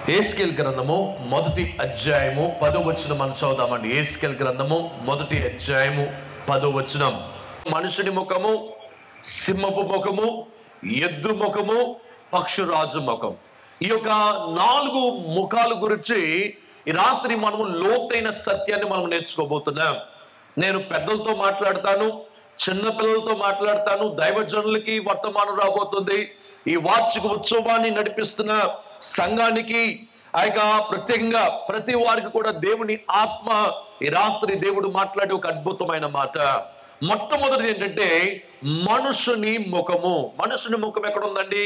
ఏస్కేల్ గ్రంథము మొదటి అధ్యాయము పదో వచనం మనం చదువుదామండి ఏస్కేల్ గ్రంథము మొదటి అధ్యాయము పదో వచనం మనుషుని ముఖము సింహపు ముఖము ఎద్దు ముఖము పక్షురాజు ముఖం ఈ యొక్క నాలుగు ముఖాల గురించి ఈ రాత్రి మనము లోతైన సత్యాన్ని మనం నేర్చుకోబోతున్నాం నేను పెద్దలతో మాట్లాడతాను చిన్న పిల్లలతో మాట్లాడతాను దైవజనులకి వర్తమానం రాబోతుంది ఈ వార్షిక ఉత్సవాన్ని నడిపిస్తున్న సంఘానికి ఆ యొక్క ప్రత్యేకంగా ప్రతి వారికి కూడా దేవుని ఆత్మ ఈ రాత్రి దేవుడు మాట్లాడే ఒక అద్భుతమైన మాట మొట్టమొదటిది ఏంటంటే మనుషుని ముఖము మనుషుని ముఖం ఎక్కడ ఉందండి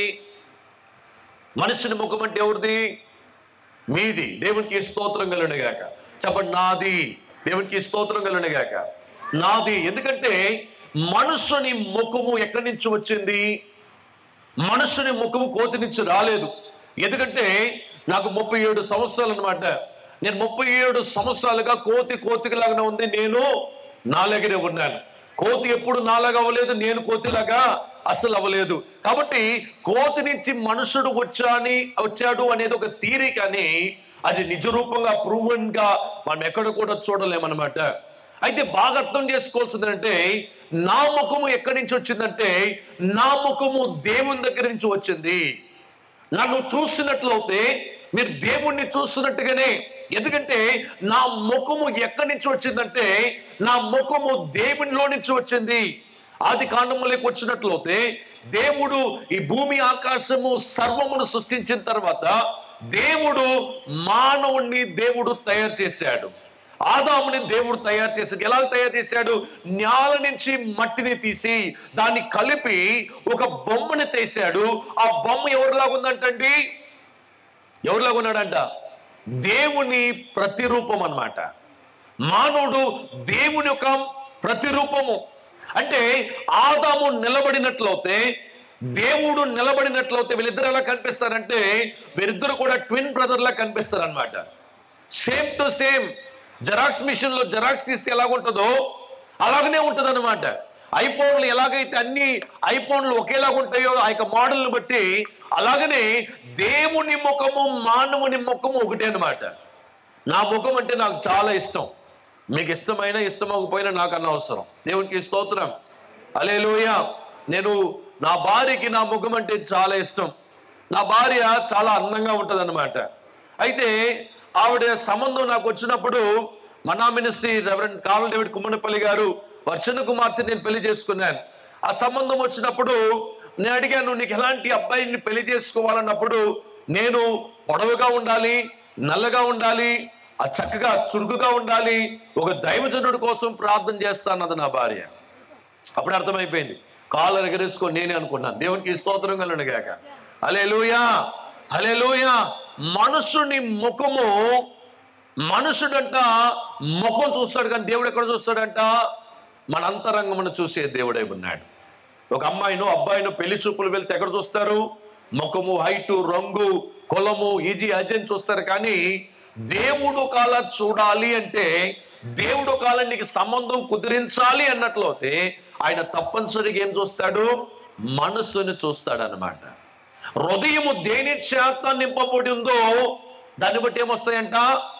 మనుషుని ముఖం అంటే ఎవరిది మీది దేవునికి స్తోత్రం కలుగునగాక చెప్పండి నాది దేవునికి స్తోత్రం కలుగునగాక నాది ఎందుకంటే మనుషుని ముఖము ఎక్కడి నుంచి వచ్చింది మనుషుని ముఖము కోతి నుంచి రాలేదు ఎందుకంటే నాకు ముప్పై ఏడు సంవత్సరాలు అనమాట నేను ముప్పై ఏడు సంవత్సరాలుగా కోతి కోతికిలాగానే ఉంది నేను నాలాగనే ఉన్నాను కోతి ఎప్పుడు నాలాగా అవ్వలేదు నేను కోతిలాగా అసలు అవ్వలేదు కాబట్టి కోతి నుంచి మనుషుడు వచ్చాని వచ్చాడు అనేది ఒక థీరీ కానీ అది నిజ రూపంగా ప్రూవెన్ గా మనం ఎక్కడ కూడా చూడలేమన్నమాట అయితే బాగా అర్థం చేసుకోవాల్సింది అంటే నా ముఖము ఎక్కడి నుంచి వచ్చిందంటే నా ముఖము దేవుని దగ్గర నుంచి వచ్చింది నన్ను చూసినట్లయితే మీరు దేవుణ్ణి చూస్తున్నట్టుగానే ఎందుకంటే నా ముఖము ఎక్కడి నుంచి వచ్చిందంటే నా ముఖము దేవునిలో నుంచి వచ్చింది ఆది కాండములోకి వచ్చినట్లయితే దేవుడు ఈ భూమి ఆకాశము సర్వమును సృష్టించిన తర్వాత దేవుడు మానవుణ్ణి దేవుడు తయారు చేశాడు ఆదాముని దేవుడు తయారు చేశాడు ఎలా తయారు చేశాడు నేల నుంచి మట్టిని తీసి దాన్ని కలిపి ఒక బొమ్మని తీశాడు ఆ బొమ్మ ఎవరిలాగా ఉందంటండి ఎవరిలాగా ఉన్నాడంట దేవుని ప్రతిరూపం అన్నమాట మానవుడు దేవుని యొక్క ప్రతిరూపము అంటే ఆదాము నిలబడినట్లయితే దేవుడు నిలబడినట్లయితే వీళ్ళిద్దరు ఎలా కనిపిస్తారంటే వీరిద్దరు కూడా ట్విన్ బ్రదర్ లా కనిపిస్తారు అనమాట same to same xerox machine లో జెరాక్స్ తీస్తే ఎలాగుంటుందో అలాగనే ఉంటుంది అనమాట ఐఫోన్లు ఎలాగైతే అన్ని ఐఫోన్లు ఒకేలాగా ఉంటాయో ఆ యొక్క మోడల్ని బట్టి అలాగనే దేవుని ముఖము మానవుని ముఖము ఒకటే అనమాట నా ముఖం అంటే నాకు చాలా ఇష్టం మీకు ఇష్టమైన ఇష్టమకపోయినా నాకు అనవసరం దేవునికి స్తోత్రం అలే నేను నా భార్యకి నా ముఖం అంటే చాలా ఇష్టం నా భార్య చాలా అందంగా ఉంటుంది అయితే ఆవిడ సంబంధం నాకు వచ్చినప్పుడు మనా మినిస్ట్రీ రెవరెండ్ కాల్ డేవిడ్ కుమ్మనపల్లి గారు వర్షణ కుమార్తె నేను పెళ్లి చేసుకున్నాను ఆ సంబంధం వచ్చినప్పుడు నేను అడిగాను నీకు ఎలాంటి అబ్బాయిని పెళ్లి చేసుకోవాలన్నప్పుడు నేను పొడవుగా ఉండాలి నల్లగా ఉండాలి ఆ చక్కగా చురుకుగా ఉండాలి ఒక దైవజనుడి కోసం ప్రార్థన చేస్తానది నా భార్య అప్పుడు అర్థమైపోయింది కాలు ఎగరేసుకొని నేనే అనుకున్నాను దేవునికి స్తోత్రం కలను గాక అలే లూయా అలే లూయా మనుషుని ముఖము మనుషుడంట ముఖం చూస్తాడు కానీ దేవుడు ఎక్కడ చూస్తాడంట మన అంతరంగమును చూసే దేవుడై ఉన్నాడు ఒక అమ్మాయిను అబ్బాయిను పెళ్లి చూపులు వెళ్తే ఎక్కడ చూస్తారు ముఖము హైటు రంగు కులము ఈజీ అజన్ చూస్తారు కానీ దేవుడు కాల చూడాలి అంటే దేవుడు కాల నీకు సంబంధం కుదిరించాలి అన్నట్లయితే ఆయన తప్పనిసరిగా ఏం చూస్తాడు మనస్సుని చూస్తాడు అనమాట హృదయము దేని చేత నింపబడి ఉందో దాన్ని బట్టి ఏమొస్తాయంట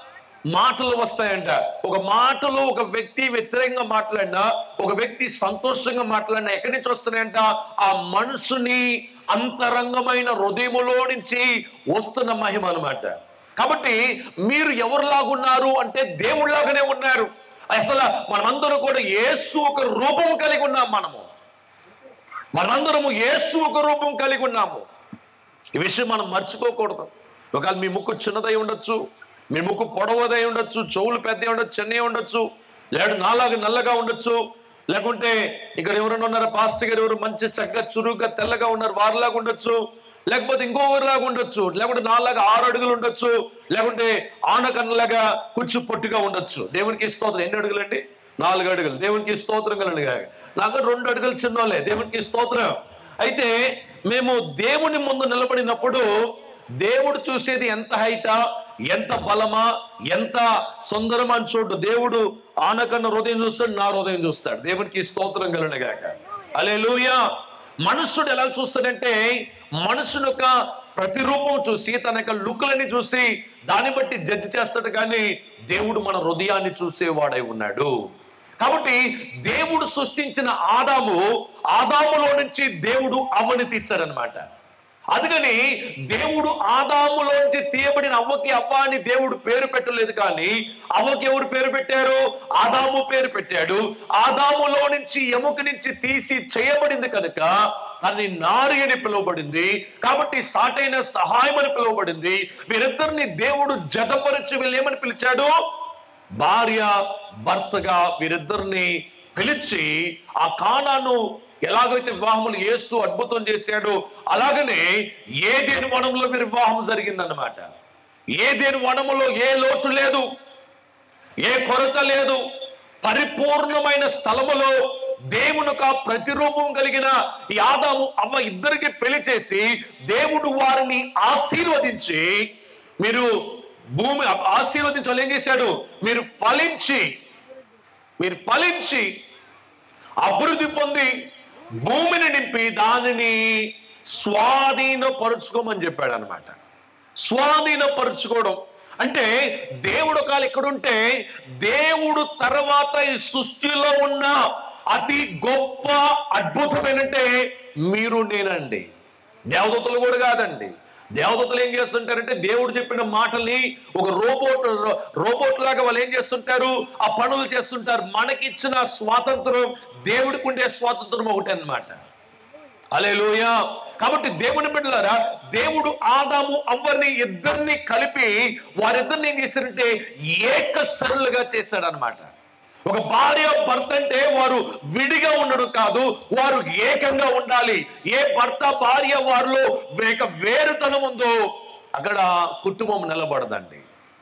మాటలు వస్తాయంట ఒక మాటలు ఒక వ్యక్తి వ్యతిరేకంగా మాట్లాడినా ఒక వ్యక్తి సంతోషంగా మాట్లాడినా ఎక్కడి నుంచి వస్తున్నాయంట ఆ మనసుని అంతరంగమైన హృదయములో నుంచి వస్తున్న మహిమ అనమాట కాబట్టి మీరు ఎవరిలాగున్నారు అంటే దేవుళ్ళలాగానే ఉన్నారు అసలు మనమందరం కూడా యేసు ఒక రూపం కలిగి ఉన్నాం మనము మనందరము యేసు ఒక రూపం కలిగి ఉన్నాము ఈ విషయం మనం మర్చిపోకూడదు ఒకవేళ మీ ముక్కు చిన్నదై ఉండొచ్చు మీ ముక్కు పొడవదై ఉండొచ్చు చెవులు పెద్దవి ఉండొచ్చు చిన్నవి ఉండొచ్చు లేడు నాలాగా నల్లగా ఉండొచ్చు లేకుంటే ఇక్కడ ఎవరైనా ఉన్నారా పాస్టర్ గారు ఎవరు మంచి చక్కగా చురుగ్గా తెల్లగా ఉన్నారు వారిలాగా ఉండొచ్చు లేకపోతే ఇంకొకరిలాగా ఉండొచ్చు లేకుంటే నాలాగా ఆరు అడుగులు ఉండొచ్చు లేకుంటే ఆనకన్నలాగా కుచ్చు పొట్టిగా ఉండొచ్చు దేవునికి స్తోత్రం ఎన్ని అడుగులండి నాలుగు అడుగులు దేవునికి స్తోత్రం కలండి నాకు రెండు అడుగులు చిన్నోళ్ళే దేవునికి స్తోత్రం అయితే మేము దేవుని ముందు నిలబడినప్పుడు దేవుడు చూసేది ఎంత హైటా ఎంత బలమా ఎంత సుందరమా అని చూడు దేవుడు ఆనకన్న హృదయం చూస్తాడు నా హృదయం చూస్తాడు దేవునికి స్తోత్రం కలనగాక అలే మనుషుడు ఎలా చూస్తాడంటే మనుషుని యొక్క ప్రతిరూపం చూసి తన యొక్క లుక్లని చూసి దాన్ని బట్టి జడ్జి చేస్తాడు కానీ దేవుడు మన హృదయాన్ని చూసేవాడై ఉన్నాడు కాబట్టి దేవుడు సృష్టించిన ఆదాము ఆదాములో నుంచి దేవుడు అవ్వని తీస్తాడనమాట అందుకని దేవుడు ఆదాములోంచి తీయబడిన అవ్వకి అవ్వ అని దేవుడు పేరు పెట్టలేదు కానీ అవ్వకి ఎవరు పేరు పెట్టారు ఆదాము పేరు పెట్టాడు ఆదాములో నుంచి ఎముక నుంచి తీసి చేయబడింది కనుక అది నారి అని పిలువబడింది కాబట్టి సాటైన సహాయం అని పిలువబడింది వీరిద్దరిని దేవుడు జతపరిచి వీళ్ళేమని పిలిచాడు భార్య భర్తగా వీరిద్దరిని పిలిచి ఆ కానాను ఎలాగైతే వివాహములు యేసు అద్భుతం చేశాడో అలాగనే ఏదేని వనంలో వీరి వివాహం జరిగిందన్నమాట ఏదేని వనములో ఏ లోటు లేదు ఏ కొరత లేదు పరిపూర్ణమైన స్థలములో దేవునిక ప్రతిరూపం కలిగిన ఈ ఆదాము అవ్వ ఇద్దరికి పెళ్లి చేసి దేవుడు వారిని ఆశీర్వదించి మీరు భూమి ఆశీర్వదించి వాళ్ళు ఏం చేశాడు మీరు ఫలించి మీరు ఫలించి అభివృద్ధి పొంది భూమిని నింపి దానిని స్వాధీనపరుచుకోమని చెప్పాడు అనమాట స్వాధీనపరుచుకోవడం అంటే దేవుడు ఒకవేళ ఎక్కడుంటే దేవుడు తర్వాత ఈ సృష్టిలో ఉన్న అతి గొప్ప అద్భుతమేనంటే మీరు నేనండి దేవదూతలు కూడా కాదండి దేవదూతలు ఏం చేస్తుంటారంటే దేవుడు చెప్పిన మాటల్ని ఒక రోబోట్ రోబోట్ లాగా వాళ్ళు ఏం చేస్తుంటారు ఆ పనులు చేస్తుంటారు మనకిచ్చిన స్వాతంత్రం దేవుడికి ఉండే స్వాతంత్రం ఒకటి అన్నమాట అలేలుయ కాబట్టి దేవుని బిడ్డలారా దేవుడు ఆదాము అవ్వని ఇద్దరిని కలిపి వారిద్దరిని ఏం చేశారంటే ఏక సరళుగా చేశాడు అనమాట ఒక భార్య భర్త అంటే వారు విడిగా ఉండడం కాదు వారు ఏకంగా ఉండాలి ఏ భర్త భార్య వారిలో వేక వేరుతనం ఉందో అక్కడ కుటుంబం నిలబడదండి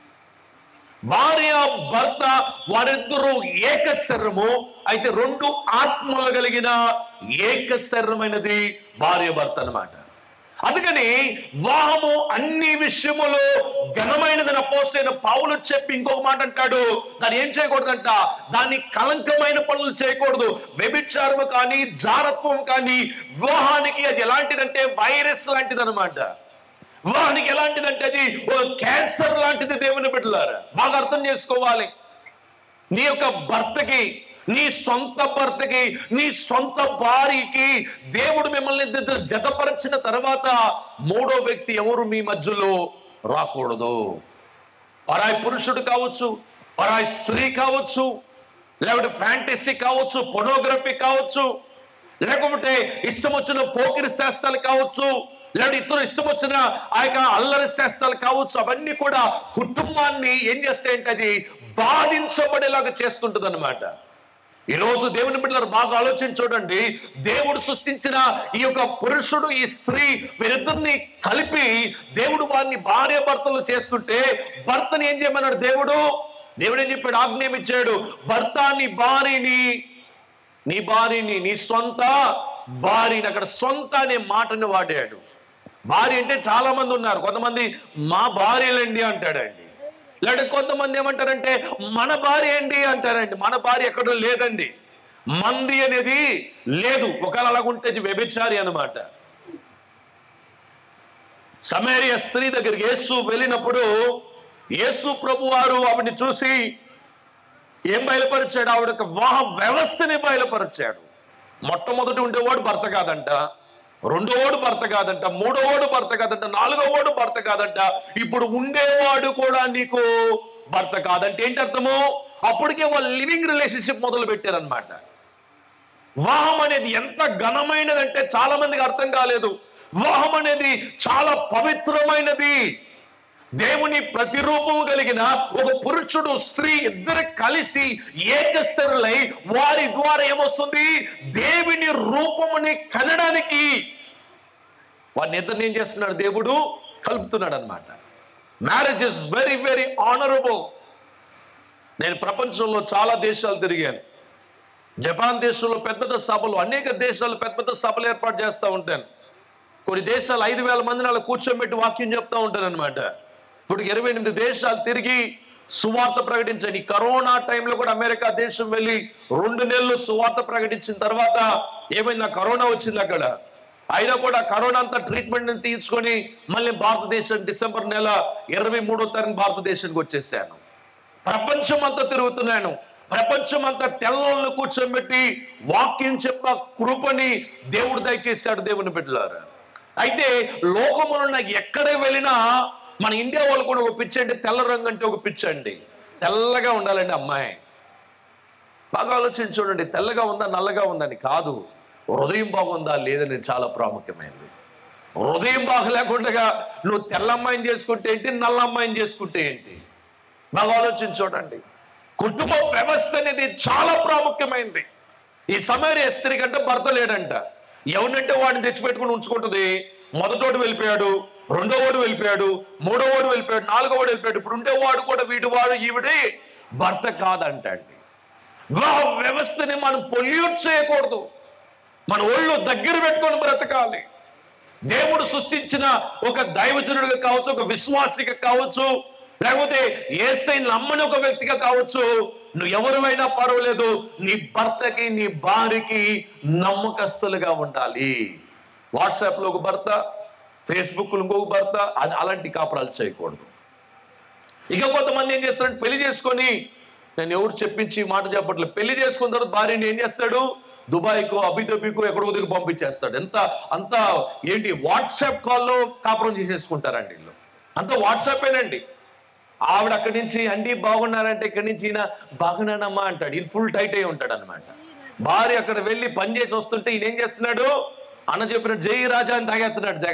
భార్య భర్త వారిద్దరూ ఏక శరీరము అయితే రెండు ఆత్మలు కలిగిన ఏక శరీరమైనది భార్య భర్త అన్నమాట అందుకని వివాహము అన్ని విషయములో ఘనమైనది అపోసైన పావులు చెప్పి ఇంకొక మాట అంటాడు దాన్ని ఏం చేయకూడదంట దాన్ని కలంకమైన పనులు చేయకూడదు వ్యభిచారము కానీ జారత్వం కానీ వివాహానికి అది ఎలాంటిదంటే వైరస్ లాంటిది అనమాట వివాహానికి ఎలాంటిదంటే అది ఒక క్యాన్సర్ లాంటిది దేవుని బిడ్డలారా బాగా అర్థం చేసుకోవాలి నీ యొక్క భర్తకి నీ సొంత భర్తకి నీ సొంత భార్యకి దేవుడు మిమ్మల్ని ఇద్దరు జతపరిచిన తర్వాత మూడో వ్యక్తి ఎవరు మీ మధ్యలో రాకూడదు పరాయి పురుషుడు కావచ్చు పరాయి స్త్రీ కావచ్చు లేకపోతే ఫ్యాంటసీ కావచ్చు పొనోగ్రఫీ కావచ్చు లేకపోతే ఇష్టం వచ్చిన పోకిరి శాస్త్రాలు కావచ్చు లేకపోతే ఇతరు ఇష్టం వచ్చిన ఆ యొక్క అల్లరి శాస్త్రాలు కావచ్చు అవన్నీ కూడా కుటుంబాన్ని ఏం చేస్తాయంటే అది బాధించబడేలాగా చేస్తుంటది అనమాట ఈ రోజు దేవుని బిడ్డలు బాగా ఆలోచించి చూడండి దేవుడు సృష్టించిన ఈ యొక్క పురుషుడు ఈ స్త్రీ వీరిద్దరిని కలిపి దేవుడు వారిని భార్య భర్తలు చేస్తుంటే భర్తని ఏం చేయమన్నాడు దేవుడు దేవుడు ఏం చెప్పాడు ఆజ్ఞయం ఇచ్చాడు భర్త నీ భార్యని నీ భార్యని నీ సొంత భార్యని అక్కడ సొంత అనే మాటని వాడాడు భార్య అంటే చాలా మంది ఉన్నారు కొంతమంది మా భార్యలండి అంటాడండి లేదా కొంతమంది ఏమంటారంటే మన భార్య ఏంటి అంటారండి మన భార్య ఎక్కడో లేదండి మంది అనేది లేదు ఒకవేళ అలాగుంటే అది వ్యభిచారి అన్నమాట సమేరియ స్త్రీ దగ్గరికి యేసు వెళ్ళినప్పుడు యేసు ప్రభు వారు ఆవిడని చూసి ఏం బయలుపరిచాడు ఆవిడ యొక్క వివాహ వ్యవస్థని బయలుపరిచాడు మొట్టమొదటి ఉండేవాడు భర్త కాదంట రెండోవాడు భర్త కాదంట మూడోవాడు భర్త కాదంట నాలుగోవాడు భర్త కాదంట ఇప్పుడు ఉండేవాడు కూడా నీకు భర్త కాదంటే ఏంటి అర్థము అప్పటికే వాళ్ళు లివింగ్ రిలేషన్షిప్ మొదలు పెట్టారనమాట వివాహం అనేది ఎంత ఘనమైనదంటే చాలా మందికి అర్థం కాలేదు వివాహం అనేది చాలా పవిత్రమైనది దేవుని ప్రతిరూపం కలిగిన ఒక పురుషుడు స్త్రీ ఇద్దరు కలిసి ఏకశరులై వారి ద్వారా ఏమొస్తుంది దేవుని రూపముని కనడానికి వారిని ఇద్దరిని ఏం చేస్తున్నాడు దేవుడు కలుపుతున్నాడు అనమాట marriage is very very honourable నేను ప్రపంచంలో చాలా దేశాలు తిరిగాను జపాన్ దేశంలో పెద్ద పెద్ద సభలు అనేక దేశాలు పెద్ద పెద్ద సభలు ఏర్పాటు చేస్తూ ఉంటాను కొన్ని దేశాలు ఐదు వేల మందిని అలా కూర్చోబెట్టి వాక్యం చెప్తా ఉంటాను అనమాట ఇప్పుడు ఇరవై ఎనిమిది దేశాలు తిరిగి సువార్త ప్రకటించండి ఈ కరోనా టైంలో కూడా అమెరికా దేశం వెళ్ళి రెండు నెలలు సువార్త ప్రకటించిన తర్వాత ఏమైంది కరోనా వచ్చింది అక్కడ అయినా కూడా కరోనా అంతా ట్రీట్మెంట్ తీసుకొని మళ్ళీ భారతదేశం డిసెంబర్ నెల ఇరవై మూడో తారీఖు భారతదేశానికి వచ్చేసాను ప్రపంచం అంతా తిరుగుతున్నాను ప్రపంచం అంతా తెల్లోళ్ళు కూర్చోబెట్టి వాక్యం చెప్ప కృపని దేవుడు దయచేశాడు దేవుని బిడ్డలారా అయితే లోకములో నాకు ఎక్కడ వెళ్ళినా మన ఇండియా వాళ్ళు కూడా ఒక పిచ్చి అంటే తెల్ల రంగు అంటే ఒక పిచ్చి అండి తెల్లగా ఉండాలండి అమ్మాయి బాగా ఆలోచించి చూడండి తెల్లగా ఉందా నల్లగా ఉందని కాదు హృదయం బాగుందా లేదని చాలా ప్రాముఖ్యమైనది హృదయం బాగలేకుండా నువ్వు తెల్ల అమ్మాయిని చేసుకుంటే ఏంటి నల్ల అమ్మాయిని చేసుకుంటే ఏంటి బాగా ఆలోచించి చూడండి కుటుంబ వ్యవస్థ అనేది చాలా ప్రాముఖ్యమైనది ఈ సమయ స్త్రీ కంటే భర్త లేడంట ఎవరినంటే వాడిని తెచ్చిపెట్టుకుని ఉంచుకుంటుంది మొదటోడు వెళ్ళిపోయాడు రెండో వాడు వెళ్ళిపోయాడు మూడో వాడు వెళ్ళిపోయాడు నాలుగో వాడు వెళ్ళిపోయాడు ఇప్పుడు ఉండేవాడు కూడా వీడి వాడు ఈవిడే భర్త కాదంట అండి వివాహ వ్యవస్థని మనం పొల్యూట్ చేయకూడదు మన ఒళ్ళు దగ్గర పెట్టుకొని బ్రతకాలి దేవుడు సృష్టించిన ఒక దైవజనుడిగా కావచ్చు ఒక విశ్వాసిగా కావచ్చు లేకపోతే ఏసై నమ్మని ఒక వ్యక్తిగా కావచ్చు నువ్వు ఎవరివైనా పర్వాలేదు నీ భర్తకి నీ భార్యకి నమ్మకస్తులుగా ఉండాలి వాట్సాప్ లో ఒక భర్త ఫేస్బుక్ లో ఇంకొక భర్త అది అలాంటి కాపురాలు చేయకూడదు ఇక కొంతమంది ఏం చేస్తారంటే పెళ్లి చేసుకొని నేను ఎవరు చెప్పించి ఈ మాట చెప్పట్లేదు పెళ్లి చేసుకున్న తర్వాత భార్యని ఏం చేస్తాడు దుబాయ్కో అబిదబికో ఎక్కడో దిగు పంపించేస్తాడు ఎంత అంత ఏంటి వాట్సాప్ కాల్లో కాపురం చేసేసుకుంటారండి వీళ్ళు అంత వాట్సాపేనండి ఆవిడ అక్కడి నుంచి అండి బాగున్నారంటే ఇక్కడి నుంచి ఈయన బాగున్నానమ్మా అంటాడు ఈయన ఫుల్ టైట్ అయి ఉంటాడు అనమాట భార్య అక్కడ వెళ్ళి పని చేసి వస్తుంటే ఈయన ఏం చేస్తున్నాడు అన్న చెప్పిన జై రాజా అని తాగేస్తున్నాడు తెగ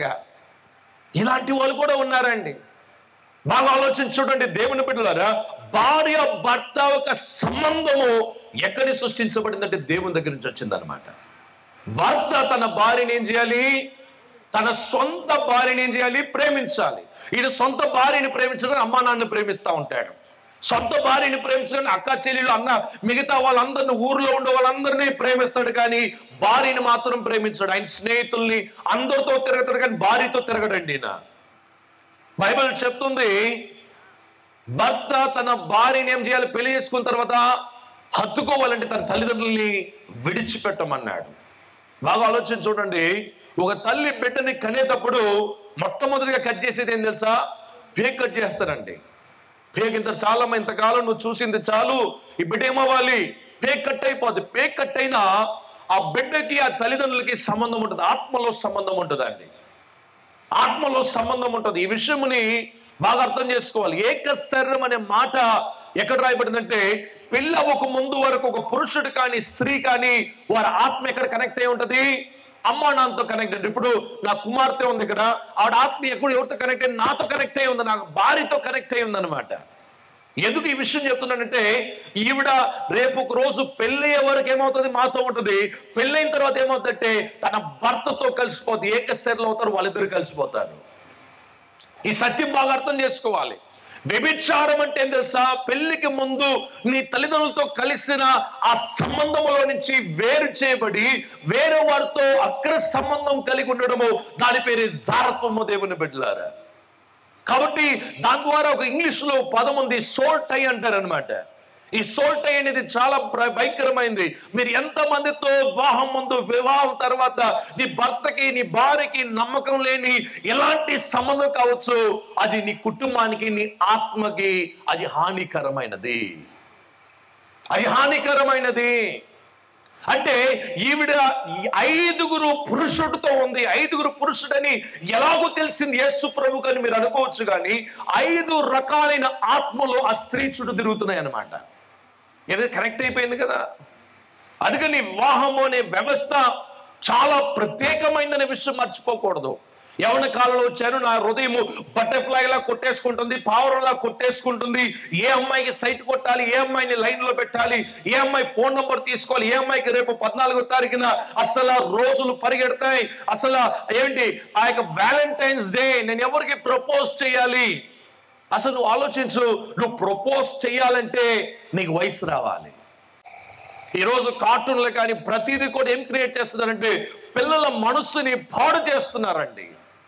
ఇలాంటి వాళ్ళు కూడా ఉన్నారండి బాగా ఆలోచించి చూడండి దేవుని బిడ్డలారా భార్య భర్త ఒక సంబంధము ఎక్కడి సృష్టించబడిందంటే దేవుని దగ్గర నుంచి వచ్చిందనమాట భర్త తన భార్యని ఏం చేయాలి తన సొంత భార్యని ఏం చేయాలి ప్రేమించాలి ఈయన సొంత భార్యని ప్రేమించడం అమ్మా నాన్న ప్రేమిస్తూ ఉంటాడు సొంత భార్యని ప్రేమించడం అక్క చెల్లెలు అన్న మిగతా వాళ్ళందరిని ఊర్లో ఉండే వాళ్ళందరినీ ప్రేమిస్తాడు కానీ భార్యని మాత్రం ప్రేమించాడు ఆయన స్నేహితుల్ని అందరితో తిరగతాడు కానీ భార్యతో తిరగడండి ఈయన బైబిల్ చెప్తుంది భర్త తన భార్యని ఏం చేయాలి పెళ్లి చేసుకున్న తర్వాత హత్తుకోవాలంటే తన తల్లిదండ్రుల్ని విడిచిపెట్టమన్నాడు బాగా ఆలోచన చూడండి ఒక తల్లి బిడ్డని కనేటప్పుడు మొట్టమొదటిగా కట్ చేసేది ఏం తెలుసా పేక్ కట్ చేస్తారండి పేక్ ఇంత చాలా ఇంతకాలం నువ్వు చూసింది చాలు ఈ బిడ్డ ఏమవ్వాలి పేక్ కట్ అయిపోద్ది పేక్ కట్ అయినా ఆ బిడ్డకి ఆ తల్లిదండ్రులకి సంబంధం ఉంటుంది ఆత్మలో సంబంధం ఉంటుందండి ఆత్మలో సంబంధం ఉంటుంది ఈ విషయముని బాగా అర్థం చేసుకోవాలి ఏక శరీరం అనే మాట ఎక్కడ రాయబడిందంటే పెళ్ళి అవ్వక ముందు వరకు ఒక పురుషుడు కానీ స్త్రీ కానీ వారి ఆత్మ ఎక్కడ కనెక్ట్ అయి ఉంటది అమ్మా నాన్నతో కనెక్ట్ అయ్యి ఇప్పుడు నా కుమార్తె ఉంది ఇక్కడ ఆవిడ ఆత్మ ఎక్కడ ఎవరితో కనెక్ట్ అయ్యి నాతో కనెక్ట్ అయి ఉంది నాకు భార్యతో కనెక్ట్ అయి ఉంది అనమాట ఎందుకు ఈ విషయం చెప్తున్నానంటే ఈవిడ రేపు ఒక రోజు పెళ్ళయ్యే వరకు ఏమవుతుంది మాతో ఉంటుంది పెళ్ళైన తర్వాత ఏమవుతుందంటే తన భర్తతో కలిసిపోతుంది ఏకశరీలో అవుతారు వాళ్ళిద్దరు కలిసిపోతారు ఈ సత్యం బాగా అర్థం చేసుకోవాలి వ్యభిచారం అంటే ఏం తెలుసా పెళ్లికి ముందు నీ తల్లిదండ్రులతో కలిసిన ఆ సంబంధములో నుంచి వేరు చేయబడి వేరే వారితో అక్ర సంబంధం కలిగి ఉండడము దాని పేరు జారత్వము దేవుని బిడ్డలారా కాబట్టి దాని ద్వారా ఒక ఇంగ్లీష్ లో పదం ఉంది సోల్ టై అంటారు అనమాట ఈ సోల్ టై అనేది చాలా ప్ర- భయంకరమైంది మీరు ఎంత మందితో వివాహం ముందు వివాహం తర్వాత నీ భర్తకి నీ భార్యకి నమ్మకం లేని ఎలాంటి సంబంధం కావచ్చు అది నీ కుటుంబానికి నీ ఆత్మకి అది హానికరమైనది అది హానికరమైనది అంటే ఈవిడ ఈ ఐదుగురు పురుషుడితో ఉంది ఐదుగురు పురుషుడని ఎలాగో తెలిసింది యేసు ప్రభు అని మీరు అనుకోవచ్చు కానీ ఐదు రకాలైన ఆత్మలు ఆ స్త్రీ చుట్టూ తిరుగుతున్నాయి అన్నమాట ఏదో కరెక్ట్ అయిపోయింది కదా అందుకని వివాహము అనే వ్యవస్థ చాలా ప్రత్యేకమైందనే విషయం మర్చిపోకూడదు యవన కాలంలో వచ్చాను నా హృదయము బటర్ఫ్లై లా కొట్టేసుకుంటుంది పావురంలా కొట్టేసుకుంటుంది ఏ అమ్మాయికి సైట్ కొట్టాలి ఏ అమ్మాయిని లైన్ లో పెట్టాలి ఏ అమ్మాయి ఫోన్ నంబర్ తీసుకోవాలి ఏ అమ్మాయికి రేపు పద్నాలుగో తారీఖున అసలు ఆ రోజులు పరిగెడతాయి అసలు ఏంటి ఆ యొక్క వ్యాలంటైన్స్ డే నేను ఎవరికి ప్రపోజ్ చేయాలి అసలు నువ్వు ఆలోచించు నువ్వు ప్రపోజ్ చేయాలంటే నీకు వయసు రావాలి ఈరోజు కార్టూన్లు కానీ ప్రతిదీ కూడా ఏం క్రియేట్ చేస్తున్నారంటే పిల్లల మనస్సుని పాడు చేస్తున్నారండి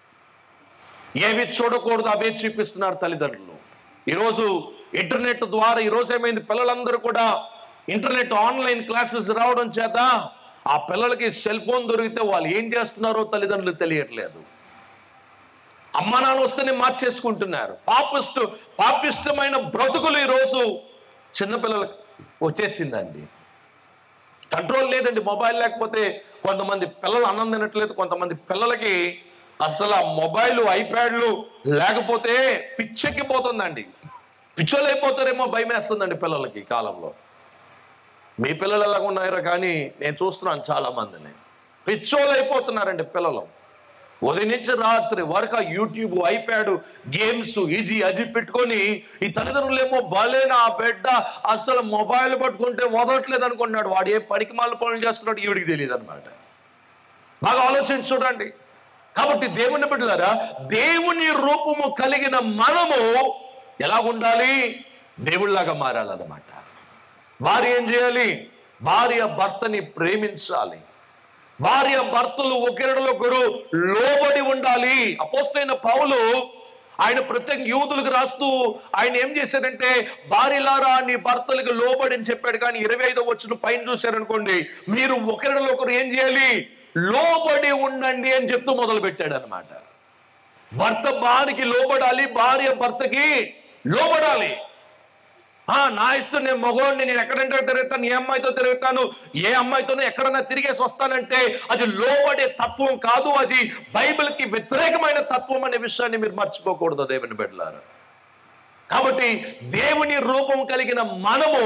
ఏవి చూడకూడదు అవే చూపిస్తున్నారు తల్లిదండ్రులు ఈరోజు ఇంటర్నెట్ ద్వారా ఈరోజు ఏమైంది పిల్లలందరూ కూడా ఇంటర్నెట్ ఆన్లైన్ క్లాసెస్ రావడం చేత ఆ పిల్లలకి సెల్ ఫోన్ దొరికితే వాళ్ళు ఏం చేస్తున్నారో తల్లిదండ్రులు తెలియట్లేదు అమ్మ నాన్న వస్తేనే మార్చేసుకుంటున్నారు పాపిష్ట పాపిష్టమైన బ్రతుకులు ఈరోజు చిన్నపిల్లలకు వచ్చేసిందండి కంట్రోల్ లేదండి మొబైల్ లేకపోతే కొంతమంది పిల్లలు అన్నం తినట్లేదు కొంతమంది పిల్లలకి అసలు ఆ మొబైల్ ఐప్యాడ్లు లేకపోతే పిచ్చెక్కిపోతుందండి పిచ్చోళ్ళు అయిపోతారేమో భయం వేస్తుందండి పిల్లలకి ఈ కాలంలో మీ పిల్లలు ఎలాగ ఉన్నారో కానీ నేను చూస్తున్నాను చాలా మందిని పిచ్చోళ్ళు అయిపోతున్నారండి పిల్లలు ఉదయం నుంచి రాత్రి వరకు ఆ యూట్యూబ్ ఐప్యాడ్ గేమ్స్ ఇది అది పెట్టుకొని ఈ తల్లిదండ్రులు ఏమో బాలేనా ఆ బిడ్డ అసలు మొబైల్ పట్టుకుంటే వదలట్లేదు అనుకున్నాడు వాడు ఏ పనికి మాల పనులు చేస్తున్నాడు ఈవిడికి తెలియదు అనమాట బాగా ఆలోచించి చూడండి కాబట్టి దేవుని బిడ్డలారా దేవుని రూపము కలిగిన మనము ఎలా ఉండాలి దేవుళ్ళలాగా మారాలన్నమాట భార్య ఏం చేయాలి భార్య భర్తని ప్రేమించాలి భార్య భర్తలు ఒకరినొకరు లోబడి ఉండాలి అపోస్తైన పౌలు ఆయన ప్రత్యేక యూదులకు రాస్తూ ఆయన ఏం చేశారంటే భార్యలారా నీ భర్తలకు లోబడి అని చెప్పాడు కానీ ఇరవై ఐదో వచ్చిన పైన చూశారనుకోండి మీరు ఒకరినొకరు ఏం చేయాలి లోబడి ఉండండి అని చెప్తూ మొదలు పెట్టాడు అనమాట భర్త భార్యకి లోబడాలి భార్య భర్తకి లోబడాలి ఆ నా ఇష్టం నేను మగవాడిని నేను ఎక్కడంటే తిరుగుతాను ఏ అమ్మాయితో తిరుగుతాను ఏ అమ్మాయితోనో ఎక్కడన్నా తిరిగేసి వస్తానంటే అది లోబడే తత్వం కాదు అది బైబిల్కి వ్యతిరేకమైన తత్వం అనే విషయాన్ని మీరు మర్చిపోకూడదు దేవుని బిడ్డలారా కాబట్టి దేవుని రూపం కలిగిన మనము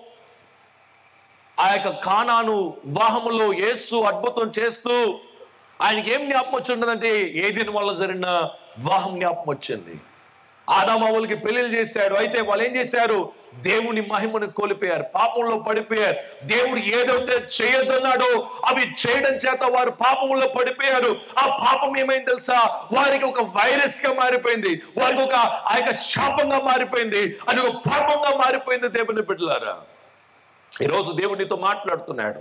ఆ యొక్క కానాను వివాహములో యేసు అద్భుతం చేస్తూ ఆయనకి ఏం జ్ఞాపకం వచ్చిందంటే ఏ దీని వల్ల జరిగిన వివాహం జ్ఞాపకం వచ్చింది ఆదామావులకి పెళ్లిళ్ళు చేశాడు అయితే వాళ్ళు ఏం చేశారు దేవుని మహిమను కోల్పోయారు పాపంలో పడిపోయారు దేవుడు ఏదైతే చేయొద్దన్నాడో అవి చేయడం చేత వారు పాపంలో పడిపోయారు ఆ పాపం ఏమైంది తెలుసా వారికి ఒక వైరస్ గా మారిపోయింది వారికి ఒక ఆ యొక్క శాపంగా మారిపోయింది అది ఒక పాపంగా మారిపోయింది దేవుని బిడ్డలారా ఈరోజు దేవుడు నీతో మాట్లాడుతున్నాడు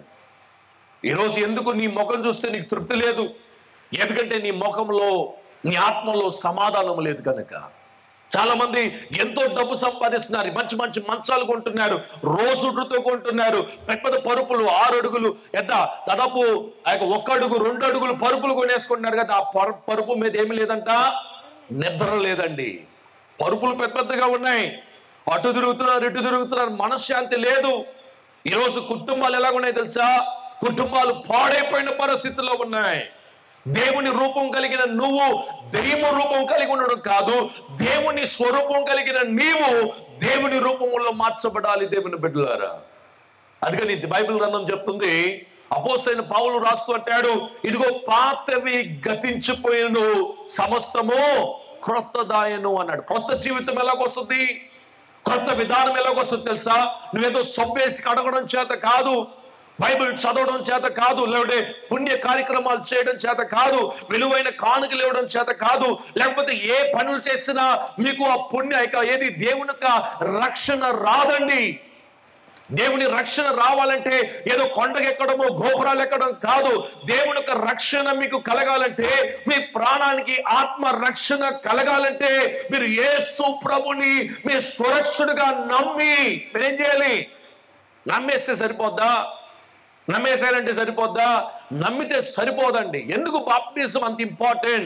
ఈరోజు ఎందుకు నీ ముఖం చూస్తే నీకు తృప్తి లేదు ఎందుకంటే నీ ముఖంలో నీ ఆత్మలో సమాధానం లేదు కనుక చాలా మంది ఎంతో డబ్బు సంపాదిస్తున్నారు మంచి మంచి మంచాలు కొంటున్నారు రోజుతో కొంటున్నారు పెద్ద పెద్ద పరుపులు ఆరు అడుగులు ఎంత దాదాపు ఆ యొక్క ఒక్క అడుగు రెండు అడుగులు పరుపులు కొనేసుకుంటున్నారు కదా ఆ పరు పరుపు మీద ఏమీ లేదంట నిద్ర లేదండి పరుపులు పెద్ద పెద్దగా ఉన్నాయి అటు తిరుగుతున్నారు ఇటు తిరుగుతున్నారు మనశ్శాంతి లేదు ఈరోజు కుటుంబాలు ఎలా ఉన్నాయి తెలుసా కుటుంబాలు పాడైపోయిన పరిస్థితుల్లో ఉన్నాయి దేవుని రూపం కలిగిన నువ్వు దైవ రూపం కలిగి ఉండడం కాదు దేవుని స్వరూపం కలిగిన నీవు దేవుని రూపంలో మార్చబడాలి దేవుని బిడ్డలారా అందుకని బైబిల్ గ్రంథం చెప్తుంది అపోసైన పావులు రాస్తూ అంటాడు ఇదిగో పాతవి గతించిపోయిను సమస్తము క్రొత్తదాయను అన్నాడు కొత్త జీవితం ఎలాగొస్తుంది కొత్త విధానం ఎలాగొస్తుంది తెలుసా నువ్వేదో సొప్పేసి కడగడం చేత కాదు బైబిల్ చదవడం చేత కాదు లేకపోతే పుణ్య కార్యక్రమాలు చేయడం చేత కాదు విలువైన కానుకలు ఇవ్వడం చేత కాదు లేకపోతే ఏ పనులు చేసినా మీకు ఆ పుణ్య ఇక ఏది దేవుని యొక్క రక్షణ రాదండి దేవుని రక్షణ రావాలంటే ఏదో కొండకి ఎక్కడమో గోపురాలు ఎక్కడం కాదు దేవుని యొక్క రక్షణ మీకు కలగాలంటే మీ ప్రాణానికి ఆత్మ రక్షణ కలగాలంటే మీరు యేసు ప్రభుని మీ సురక్షుడుగా నమ్మి మీరేం చేయాలి నమ్మేస్తే సరిపోద్దా నమ్మేశారంటే సరిపోద్దా నమ్మితే సరిపోదండి ఎందుకు బాప్టిజం అంత ఇంపార్టెంట్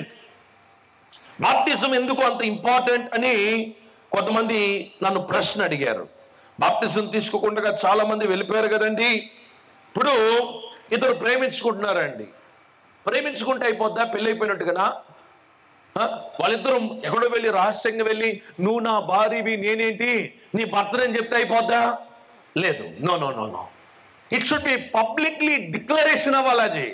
బాప్టిజం ఎందుకు అంత ఇంపార్టెంట్ అని కొంతమంది నన్ను ప్రశ్న అడిగారు బాప్టిజం తీసుకోకుండా చాలా మంది వెళ్ళిపోయారు కదండి ఇప్పుడు ఇద్దరు ప్రేమించుకుంటున్నారండి ప్రేమించుకుంటే అయిపోద్దా పెళ్ళి అయిపోయినట్టుగా వాళ్ళిద్దరూ ఎక్కడో వెళ్ళి రహస్యంగా వెళ్ళి నువ్వు నా భార్యవి నేనేంటి నీ భర్తనని చెప్తే అయిపోద్దా లేదు no no no no it should be publicly declaration అవ్వాలి అది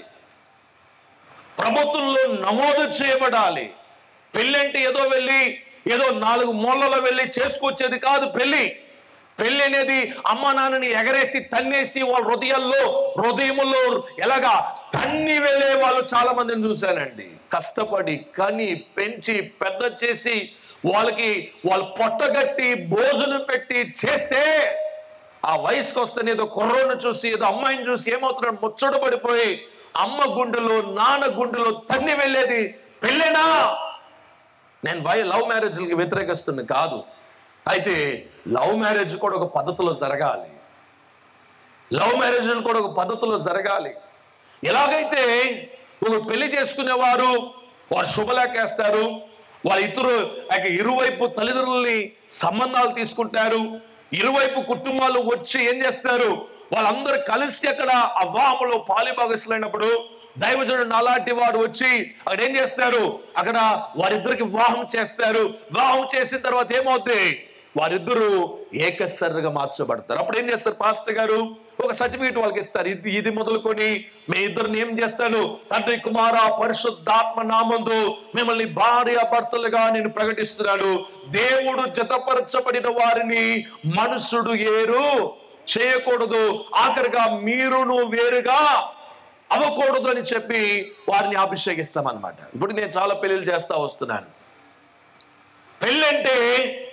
ప్రభుత్వంలో నమోదు చేయబడాలి పెళ్ళి అంటే ఏదో వెళ్ళి ఏదో నాలుగు మూలలో వెళ్ళి చేసుకొచ్చేది కాదు పెళ్లి పెళ్లి అనేది అమ్మ నాన్నని ఎగరేసి తన్నేసి వాళ్ళ హృదయాల్లో హృదయములో ఎలాగా తన్ని వెళ్ళే వాళ్ళు చాలా మందిని చూశానండి కష్టపడి కని పెంచి పెద్ద చేసి వాళ్ళకి వాళ్ళు పొట్టగట్టి భోజనం పెట్టి చేస్తే ఆ వయసుకు వస్తే ఏదో కుర్రోని చూసి ఏదో అమ్మాయిని చూసి ఏమవుతున్నాడు ముచ్చట పడిపోయి అమ్మ గుండెలో నాన్న గుండెలో తన్ని వెళ్ళేది పెళ్ళేనా నేను వై లవ్ మ్యారేజ్లకి వ్యతిరేకిస్తుంది కాదు అయితే లవ్ మ్యారేజ్ కూడా ఒక పద్ధతిలో జరగాలి లవ్ మ్యారేజ్ కూడా ఒక పద్ధతిలో జరగాలి ఎలాగైతే ఒక పెళ్లి చేసుకునేవారు వారు శుభలేకేస్తారు వాళ్ళ ఇతరు ఇక ఇరువైపు తల్లిదండ్రులని సంబంధాలు తీసుకుంటారు ఇరువైపు కుటుంబాలు వచ్చి ఏం చేస్తారు వాళ్ళందరూ కలిసి అక్కడ ఆ వివాహంలో పాలిభాగస్తులైనప్పుడు దైవజనుడు నాలాంటి వాడు వచ్చి అక్కడ ఏం చేస్తారు అక్కడ వారిద్దరికి వివాహం చేస్తారు వివాహం చేసిన తర్వాత ఏమవుతుంది వారిద్దరూ ఏకసరిగా మార్చబడతారు అప్పుడు ఏం చేస్తారు పాస్టర్ గారు ఒక సర్టిఫికేట్ వాళ్ళకి ఇస్తారు ఇది ఇది మొదలుకొని మీ ఇద్దరిని ఏం చేస్తాను తండ్రి కుమార పరిశుద్ధాత్మ నామందు మిమ్మల్ని భార్య భర్తలుగా నేను ప్రకటిస్తున్నాను దేవుడు జతపరచబడిన వారిని మనుషుడు ఏరు చేయకూడదు ఆఖరిగా మీరును వేరుగా అవ్వకూడదు అని చెప్పి వారిని అభిషేకిస్తామన్నమాట ఇప్పుడు నేను చాలా పెళ్లిళ్ళు చేస్తా వస్తున్నాను పెళ్ళంటే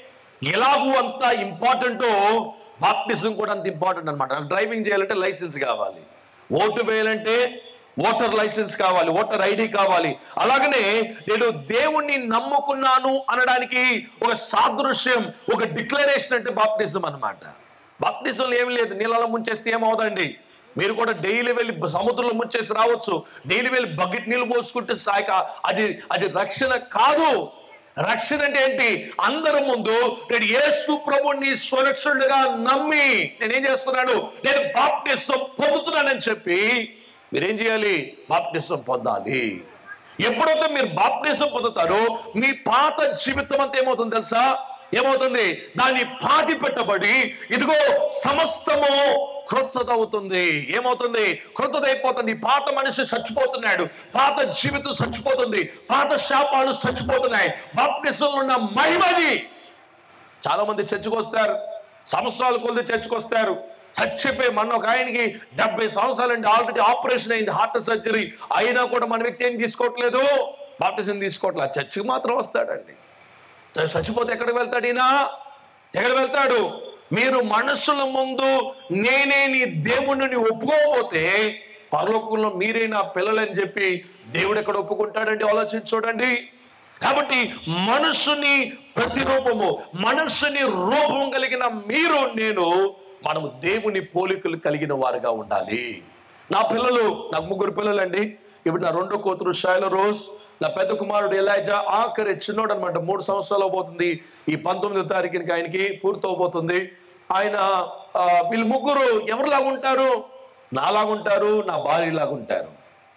ఎలాగూ అంత ఇంపార్టెంటో బాప్టిజం కూడా అంత ఇంపార్టెంట్ అనమాట డ్రైవింగ్ చేయాలంటే లైసెన్స్ కావాలి ఓటు వేయాలంటే ఓటర్ లైసెన్స్ కావాలి ఓటర్ ఐడి కావాలి అలాగనే నేను దేవుణ్ణి నమ్ముకున్నాను అనడానికి ఒక సాదృశ్యం ఒక డిక్లరేషన్ అంటే బాప్టిజం అన్నమాట బాప్టిజంలో ఏం లేదు నీళ్ళలో ముంచేస్తే ఏమవుదండి మీరు కూడా డైలీ వెళ్ళి సముద్రంలో ముంచేసి రావచ్చు డైలీ వెళ్ళి బకెట్ నీళ్ళు పోసుకుంటే సాయక అది అది రక్షణ కాదు రక్షణ అంటే ఏంటి అందరి ముందు నేను యేసు ప్రభుని స్వరక్షణుడిగా నమ్మి నేనేం చేస్తున్నాను నేను బాప్టిసం పొందుతున్నానని చెప్పి మీరేం చేయాలి బాప్టిసం పొందాలి ఎప్పుడైతే మీరు బాప్టిసం పొందుతారో మీ పాత జీవితం అంతా ఏమవుతుంది తెలుసా ఏమవుతుంది దాన్ని పాతి పెట్టబడి ఇదిగో సమస్తము క్రొత్తది అవుతుంది ఏమవుతుంది క్రొత్తది అయిపోతుంది పాత మనిషి చచ్చిపోతున్నాడు పాత జీవితం చచ్చిపోతుంది పాత శాపాలు చచ్చిపోతున్నాయి బాప్టిజంలో ఉన్న మహిమది చాలా మంది చర్చకొస్తారు సంవత్సరాల కొద్ది చర్చకొస్తారు చచ్చిపోయి మన ఒక ఆయనకి డెబ్బై సంవత్సరాలండి ఆల్రెడీ ఆపరేషన్ అయింది హార్ట్ సర్జరీ అయినా కూడా మన వ్యక్తి ఏం తీసుకోవట్లేదు బాప్టిజం తీసుకోవట్లేదు చర్చికి మాత్రం వస్తాడండి చచ్చిపోతే ఎక్కడికి వెళ్తాడు ఈయన ఎక్కడ వెళ్తాడు మీరు మనుషుల ముందు నేనే నీ దేవుడిని ఒప్పుకోకపోతే పరలోకంలో మీరే నా పిల్లలని చెప్పి దేవుడు ఎక్కడ ఒప్పుకుంటాడండి ఆలోచించి చూడండి కాబట్టి మనుషుని ప్రతిరూపము మనుషుని రూపం కలిగిన మీరు నేను మనము దేవుని పోలికలు కలిగిన వారుగా ఉండాలి నా పిల్లలు నాకు ముగ్గురు పిల్లలండి ఇప్పుడు నా రెండో కూతురు శైల రోజ్ నా పెద్ద కుమారుడు ఎలాజా ఆఖరి చిన్నోడు అనమాట మూడు సంవత్సరాలు పోతుంది ఈ పంతొమ్మిదో తారీఖునికి ఆయనకి పూర్తవబోతుంది ఆయన ఆ, వీళ్ళు ముగ్గురు ఎవరిలాగా ఉంటారు నాలాగుంటారు నా భార్యలాగా ఉంటారు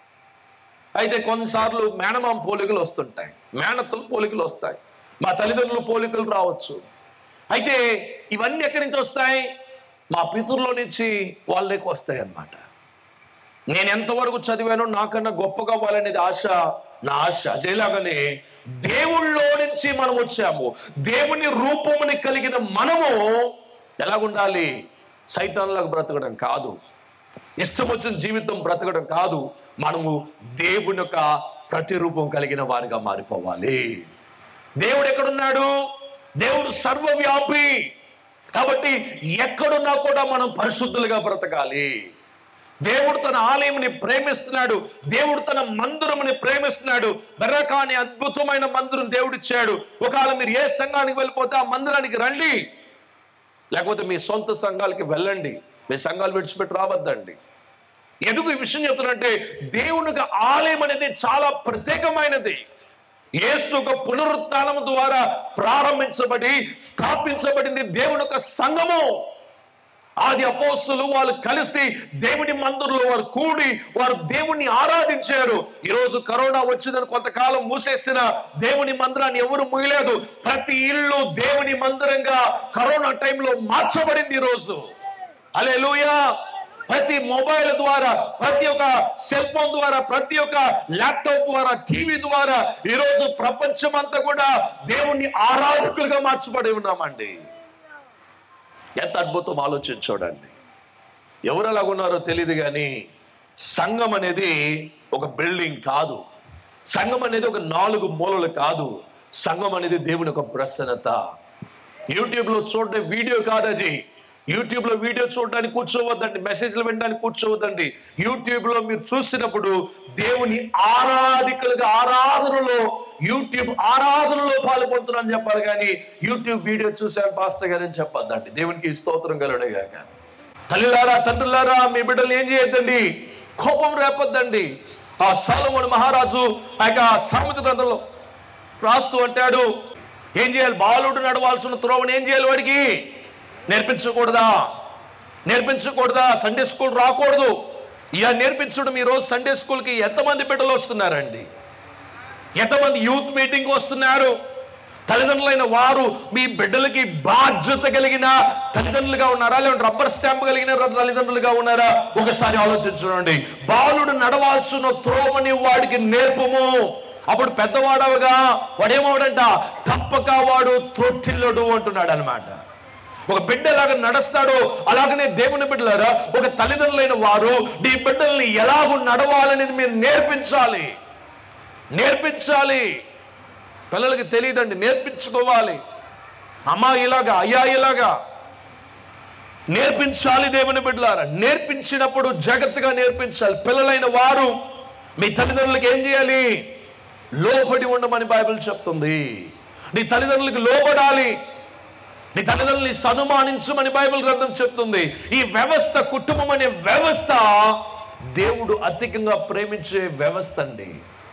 అయితే కొన్నిసార్లు మేనమామ పోలికలు వస్తుంటాయి మేనత్తల పోలికలు వస్తాయి మా తల్లిదండ్రుల పోలికలు రావచ్చు అయితే ఇవన్నీ ఎక్కడి నుంచి వస్తాయి మా పితృలో నుంచి వాళ్ళకి వస్తాయి అన్నమాట నేను ఎంతవరకు చదివానో నాకన్నా గొప్పగా అవ్వాలనేది ఆశ నా ఆశ అదేలాగానే దేవుళ్ళో నుంచి మనం వచ్చాము దేవుని రూపముని కలిగిన మనము ఎలాగుండాలి సైతాన్లకు బ్రతకడం కాదు ఇష్టం వచ్చిన జీవితం బ్రతకడం కాదు మనము దేవుని యొక్క ప్రతిరూపం కలిగిన వారిగా మారిపోవాలి దేవుడు ఎక్కడున్నాడు దేవుడు సర్వవ్యాపి కాబట్టి ఎక్కడున్నా కూడా మనం పరిశుద్ధులుగా బ్రతకాలి దేవుడు తన ఆలయంని ప్రేమిస్తున్నాడు దేవుడు తన మందిరముని ప్రేమిస్తున్నాడు బెర్రకాని అద్భుతమైన మందిరం దేవుడిచ్చాడు ఒకవేళ మీరు ఏ సంఘానికి వెళ్ళిపోతే ఆ మందిరానికి రండి లేకపోతే మీ సొంత సంఘాలకి వెళ్ళండి మీ సంఘాలు విడిచిపెట్టి రావద్దండి ఎందుకు ఈ విషయం చెప్తున్నంటే దేవునికి ఆలయం అనేది చాలా ప్రత్యేకమైనది యేసు యొక్క పునరుత్థానం ద్వారా ప్రారంభించబడి స్థాపించబడింది దేవుని యొక్క సంఘము ఆది అపోస్తులు వాళ్ళు కలిసి దేవుని మందిరంలో వారు కూడి వారు దేవుణ్ణి ఆరాధించారు ఈరోజు కరోనా వచ్చిందని కొంతకాలం మూసేసిన దేవుని మందిరాన్ని ఎవరు ముయలేదు ప్రతి ఇల్లు దేవుని మందిరంగా కరోనా టైంలో మార్చబడింది ఈరోజు అలే ప్రతి మొబైల్ ద్వారా ప్రతి ఒక్క సెల్ ఫోన్ ద్వారా ప్రతి ఒక్క ల్యాప్టాప్ ద్వారా టీవీ ద్వారా ఈరోజు ప్రపంచం అంతా కూడా దేవుణ్ణి ఆరాధకులుగా మార్చబడి ఉన్నామండి ఎంత అద్భుతం ఆలోచించి చూడండి ఎవరు అలాగున్నారో తెలియదు కానీ సంఘం అనేది ఒక బిల్డింగ్ కాదు సంఘం అనేది ఒక నాలుగు మూలలు కాదు సంఘం అనేది దేవుని ఒక ప్రసన్నత యూట్యూబ్ లో చూడే వీడియో కాదు అది యూట్యూబ్ లో వీడియో చూడడానికి కూర్చోవద్దండి మెసేజ్లు వినడానికి కూర్చోవద్దండి యూట్యూబ్ లో మీరు చూసినప్పుడు దేవుని ఆరాధికులుగా ఆరాధనలో యూట్యూబ్ ఆరాధనలో పాల్గొంటున్నాను చెప్పాలి కానీ యూట్యూబ్ వీడియో చూశాను పాస్టర్ గారు అని చెప్పొద్దండి దేవునికి స్తోత్రం కలడగాక తల్లిలారా తండ్రులారా మీ బిడ్డలు ఏం చేయొద్దండి కోపం రేపొద్దండి ఆ సొలొమోను మహారాజు ఆ యొక్క సామెత గ్రంథంలో రాస్తూ అంటాడు ఏం చేయాలి బాలుడు నడవాల్సిన త్రోవని ఏం చేయాలి వాడికి నేర్పించకూడదా నేర్పించకూడదా సండే స్కూల్ రాకూడదు ఇక నేర్పించడం ఈరోజు సండే స్కూల్కి ఎంతమంది బిడ్డలు వస్తున్నారండి ఎంతమంది యూత్ మీటింగ్ వస్తున్నారు తల్లిదండ్రులైన వారు మీ బిడ్డలకి బాధ్యత కలిగిన తల్లిదండ్రులుగా ఉన్నారా లేదంటే రబ్బర్ స్టాంప్ కలిగిన తల్లిదండ్రులుగా ఉన్నారా ఒకసారి ఆలోచించండి బాలుడు నడవాల్సిన త్రోవని వాడికి నేర్పము అప్పుడు పెద్దవాడవగా వాడేమవుడంట తప్పక వాడు త్రొట్టిల్లడు అంటున్నాడు అనమాట ఒక బిడ్డ ఎలాగ నడుస్తాడో అలాగనే దేవుని బిడ్డలారా ఒక తల్లిదండ్రులైన వారు నీ బిడ్డల్ని ఎలాగూ నడవాలనేది మీరు నేర్పించాలి నేర్పించాలి పిల్లలకి తెలియదండి నేర్పించుకోవాలి అమ్మా ఇలాగా అయ్యా ఇలాగా నేర్పించాలి దేవుని బిడ్డలారా నేర్పించినప్పుడు జాగ్రత్తగా నేర్పించాలి పిల్లలైన వారు మీ తల్లిదండ్రులకు ఏం చేయాలి లోబడి ఉండమని బైబిల్ చెప్తుంది నీ తల్లిదండ్రులకు లోబడాలి నీ తల్లిదండ్రుల్ని సన్మానించమని బైబిల్ గ్రంథం చెప్తుంది ఈ వ్యవస్థ కుటుంబం అనే వ్యవస్థ దేవుడు అధికంగా ప్రేమించే వ్యవస్థ అండి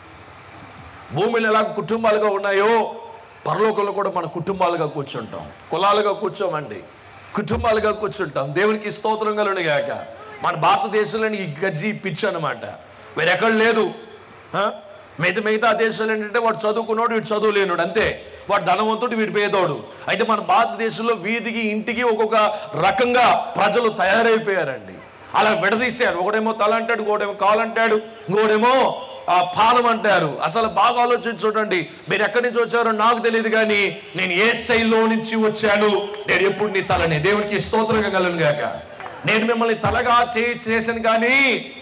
భూమిలో ఎలా కుటుంబాలుగా ఉన్నాయో పరలోకంలో కూడా మన కుటుంబాలుగా కూర్చుంటాం కులాలుగా కూర్చోమండి కుటుంబాలుగా కూర్చుంటాం దేవునికి స్తోత్రం కలుగును గాక మన భారతదేశంలోని ఈ గజ్జి ఈ పిచ్చి అనమాట వేరెక్కడ లేదు ఆ? మిగతా మిగతా దేశాలు ఏంటంటే వాడు చదువుకున్నాడు వీడు చదువు లేనుడు అంతే వాడు ధనవంతుడు వీడు పేదోడు అయితే మన భారతదేశంలో వీధికి ఇంటికి ఒక్కొక్క రకంగా ప్రజలు తయారైపోయారండి అలా విడదీశారు ఒకడేమో తల అంటాడు ఇంకోటేమో కాలు అంటాడు ఇంకోటేమో ఆ పానం అంటారు అసలు బాగా ఆలోచించి చూడండి మీరు ఎక్కడి నుంచి వచ్చారో నాకు తెలియదు కానీ నేను ఏ శైలిలో నుంచి వచ్చాను నేను ఎప్పుడు నీ తలని దేవునికి స్తోత్రంగా కలను గాక నేను మిమ్మల్ని తలగా చే చేశాను కానీ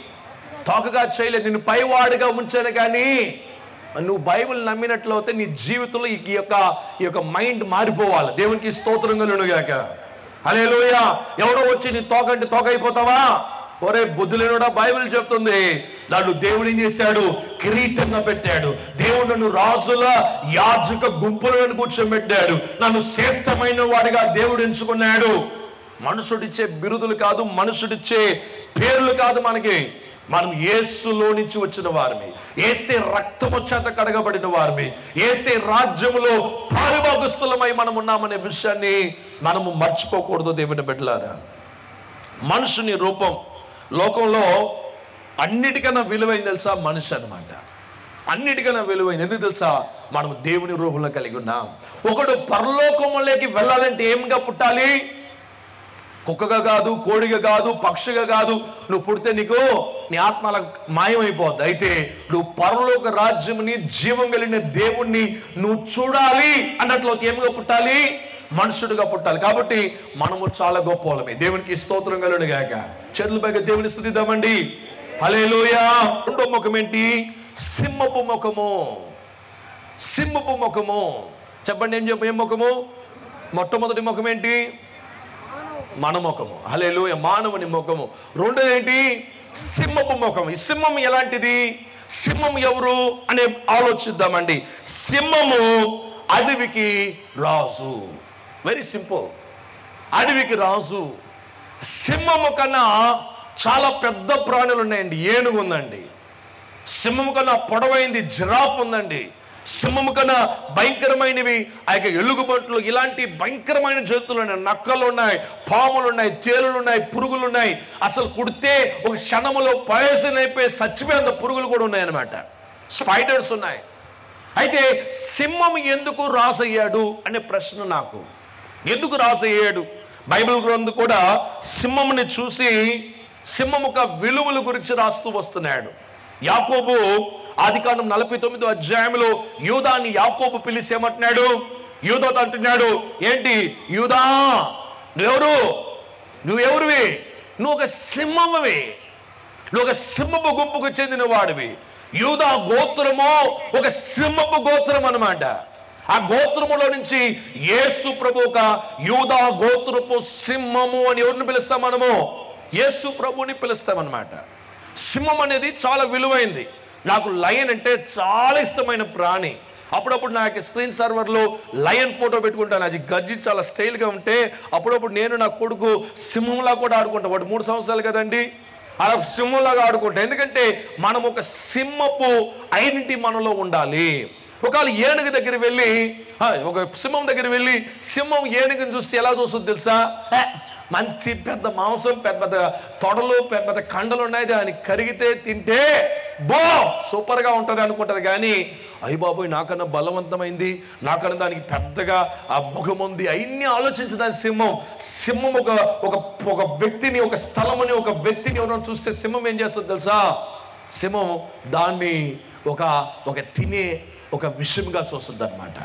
తోకగా చేయలేదు నిన్ను పైవాడిగా ఉంచాను కానీ నువ్వు బైబిల్ నమ్మినట్లయితే నీ జీవితంలో ఈ యొక్క ఈ యొక్క మైండ్ మారిపోవాలి దేవునికి స్తోత్రం కలుగును గాక అలే ఎవడో వచ్చి నీ తోక అంటే తోక అయిపోతావా ఒరే బుద్ధులేనుడా బైబిల్ చెప్తుంది నన్ను దేవుడు ఏం చేశాడు కిరీటంగా పెట్టాడు దేవుడు నన్ను రాజుల యాజక గుంపులను కూర్చోబెట్టాడు నన్ను శ్రేష్టమైన వాడిగా దేవుడు ఎంచుకున్నాడు మనుషుడిచ్చే బిరుదులు కాదు మనుషుడిచ్చే పేర్లు కాదు మనకి మనం యేసులో నుంచి వచ్చిన వారిని ఏసే రక్తము చేత కడగబడిన వారిని ఏసే రాజ్యములో పారిభాగస్తులమై మనం ఉన్నామనే విషయాన్ని మనము మర్చిపోకూడదు దేవుని బిడ్డలారా మనుషుని రూపం లోకంలో అన్నిటికన్నా విలువైంది తెలుసా మనిషి అన్నమాట అన్నిటికన్నా విలువైంది ఎందుకు తెలుసా మనం దేవుని రూపంలో కలిగి ఉన్నాం ఒకడు పరలోకంలోకి వెళ్ళాలంటే ఏంగా పుట్టాలి కుక్కగా కాదు కోడిగా కాదు పక్షిగా కాదు నువ్వు పుడితే నీకు నీ ఆత్మ అలా మాయమైపోద్ది అయితే నువ్వు పరలోక రాజ్యంని జీవం కలిగిన దేవుణ్ణి నువ్వు చూడాలి అన్నట్లోకి ఏమిగా పుట్టాలి మనుషుడుగా పుట్టాలి కాబట్టి మనము చాలా గొప్ప వాళ్ళమే దేవునికి స్తోత్రం కలుడు గాక చేతుల పైగా దేవుని స్థుతిద్దామండి హలేలోయా రెండో ముఖం ఏంటి సింహపు ముఖము సింహపు ముఖము చెప్పండి ఏం చెప్పు ఏం ముఖము మొట్టమొదటి ముఖం ఏంటి మన ముఖము హలేలు మానవుని ముఖము రెండోది ఏంటి సింహపు ముఖం ఈ సింహం ఎలాంటిది సింహం ఎవరు అనే ఆలోచిద్దామండి సింహము అడవికి రాజు వెరీ సింపుల్ అడవికి రాజు సింహము కన్నా చాలా పెద్ద ప్రాణులు ఉన్నాయండి ఏనుగు ఉందండి సింహము కన్నా పొడవైంది జిరాఫ్ ఉందండి సింహము కన్నా భయంకరమైనవి ఆ యొక్క ఎలుగుబంట్లు ఇలాంటి భయంకరమైన జంతువులు ఉన్నాయి నక్కలు ఉన్నాయి పాములు ఉన్నాయి తేలులు ఉన్నాయి పురుగులు ఉన్నాయి అసలు కుడితే ఒక క్షణములో పాయసం అయిపోయి చచ్చిపోయేంత పురుగులు కూడా ఉన్నాయన్నమాట స్పైడర్స్ ఉన్నాయి అయితే సింహం ఎందుకు రాసయ్యాడు అనే ప్రశ్న నాకు ఎందుకు రాసయ్యాడు బైబిల్ గ్రంథం కూడా సింహముని చూసి సింహం యొక్క విలువల గురించి రాస్తూ వస్తున్నాడు యాకోబు ఆదికాండం నలభై తొమ్మిదో అధ్యాయంలో యూదాన్ని యాకోబు పిలిచి ఏమంటున్నాడు యూదాతో అంటున్నాడు ఏంటి యూదా నువ్వెవరు నువ్వెవరివి నువ్వు ఒక సింహమవి నువ్వు ఒక సింహపు గుంపుకు చెందిన వాడివి యూదా గోత్రము ఒక సింహపు గోత్రం అన్నమాట ఆ గోత్రములో నుంచి యేసు ప్రభు ఒక యూదా గోత్రపు సింహము అని ఎవరిని పిలుస్తాం మనము యేసు ప్రభుని పిలుస్తామన్నమాట సింహం అనేది చాలా విలువైంది నాకు లయన్ అంటే చాలా ఇష్టమైన ప్రాణి అప్పుడప్పుడు నా యొక్క స్క్రీన్ సర్వర్లో లయన్ ఫోటో పెట్టుకుంటాను అది గజ్జి చాలా స్టైల్గా ఉంటే అప్పుడప్పుడు నేను నా కొడుకు సింహంలా కూడా ఆడుకుంటా వాడు మూడు సంవత్సరాలు కదండి అలా సింహంలాగా ఆడుకుంటాం ఎందుకంటే మనం ఒక సింహపు ఐడెంటిటీ మనలో ఉండాలి ఒకవేళ ఏనుగు దగ్గర వెళ్ళి ఆ, ఒక సింహం దగ్గర వెళ్ళి సింహం ఏనుగుని చూస్తే ఎలా చూస్తుంది తెలుసా ఏ, మంచి పెద్ద మాంసం పెద్ద పెద్ద తొడలు పెద్ద పెద్ద కండలు ఉన్నాయి దాన్ని కరిగితే తింటే బో సూపర్గా ఉంటుంది అనుకుంటుంది కానీ అయ్యి బాబోయ్ నాకన్నా బలవంతమైంది నాకన్నా దానికి పెద్దగా ఆ ముఖం ఉంది అవన్నీ ఆలోచించదాని సింహం సింహం ఒక ఒక ఒక వ్యక్తిని ఒక స్థలముని ఒక వ్యక్తిని ఎవరైనా చూస్తే సింహం ఏం చేస్తుంది తెలుసా సింహం దాన్ని ఒక ఒక తినే ఒక విషయంగా చూస్తుంది అనమాట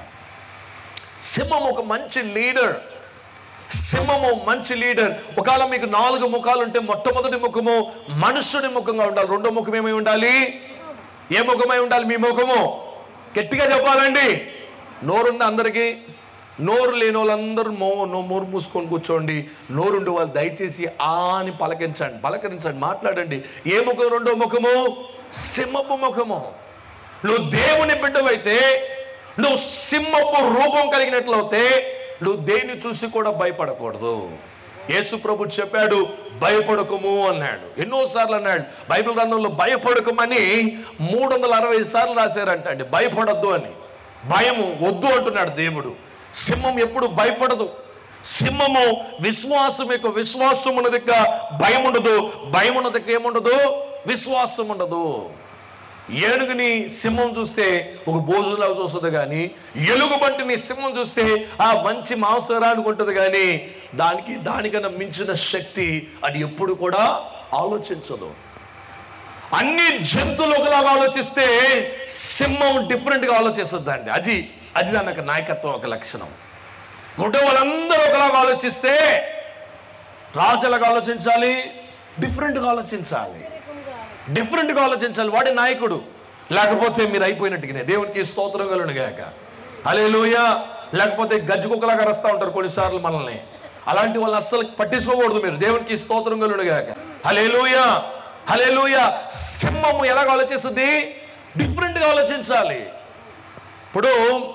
సింహం ఒక మంచి లీడర్ సింహము మంచి లీడర్ ఒకవేళ మీకు నాలుగు ముఖాలు ఉంటే మొట్టమొదటి ముఖము మనుష్యుడి ముఖంగా ఉండాలి రెండో ముఖం ఏమై ఉండాలి ఏ ముఖమై ఉండాలి మీ ముఖము గట్టిగా చెప్పాలండి నోరుంది అందరికీ నోరు లేని వాళ్ళందరూ మో నో- నోరు మూసుకొని కూర్చోండి నోరుండి వాళ్ళు దయచేసి ఆ అని పలకరించండి పలకరించండి మాట్లాడండి ఏ ముఖం రెండో ముఖము సింహపు ముఖము నువ్వు దేవుని బిడ్డవైతే నువ్వు సింహపు రూపం కలిగినట్లయితే నువ్వు దేన్ని చూసి కూడా భయపడకూడదు యేసు ప్రభు చెప్పాడు భయపడకము అన్నాడు ఎన్నోసార్లు అన్నాడు బైబిల్ గ్రంథంలో భయపడకమని మూడు వందల అరవై సార్లు రాశారంట అండి భయపడద్దు అని భయము వద్దు అంటున్నాడు దేవుడు సింహం ఎప్పుడు భయపడదు సింహము విశ్వాసం యొక్క విశ్వాసం ఉన్న దగ్గర భయం ఉండదు భయం ఉన్న దగ్గర ఏముండదు విశ్వాసం ఉండదు ఏనుగుని సింహం చూస్తే ఒక బోజులా చూస్తుంది కానీ ఎలుగుబంటిని సింహం చూస్తే ఆ మంచి మాంసరానికి ఉంటుంది కానీ దానికి దానికన్నా మించిన శక్తి అది ఎప్పుడు కూడా ఆలోచించదు అన్ని జంతువులు ఒకలాగా ఆలోచిస్తే సింహం డిఫరెంట్గా ఆలోచిస్తుందండి అది అది దాని యొక్క నాయకత్వం ఒక లక్షణం గుడ్డ వాళ్ళందరూ ఒకలాగా ఆలోచిస్తే రాజు ఎలాగ ఆలోచించాలి డిఫరెంట్గా ఆలోచించాలి డిఫరెంట్గా ఆలోచించాలి వాడే నాయకుడు లేకపోతే మీరు అయిపోయినట్టుగానే దేవునికి స్తోత్రం కలును గాక అలే లేకపోతే గజ్జి కుక్కలాగా రస్తా ఉంటారు కొన్నిసార్లు మనల్ని అలాంటి వాళ్ళని అస్సలు పట్టించుకోకూడదు మీరు దేవునికి స్తోత్రం కలును గాక హలే హలే సింహము ఎలాగ ఆలోచిస్తుంది డిఫరెంట్గా ఆలోచించాలి ఇప్పుడు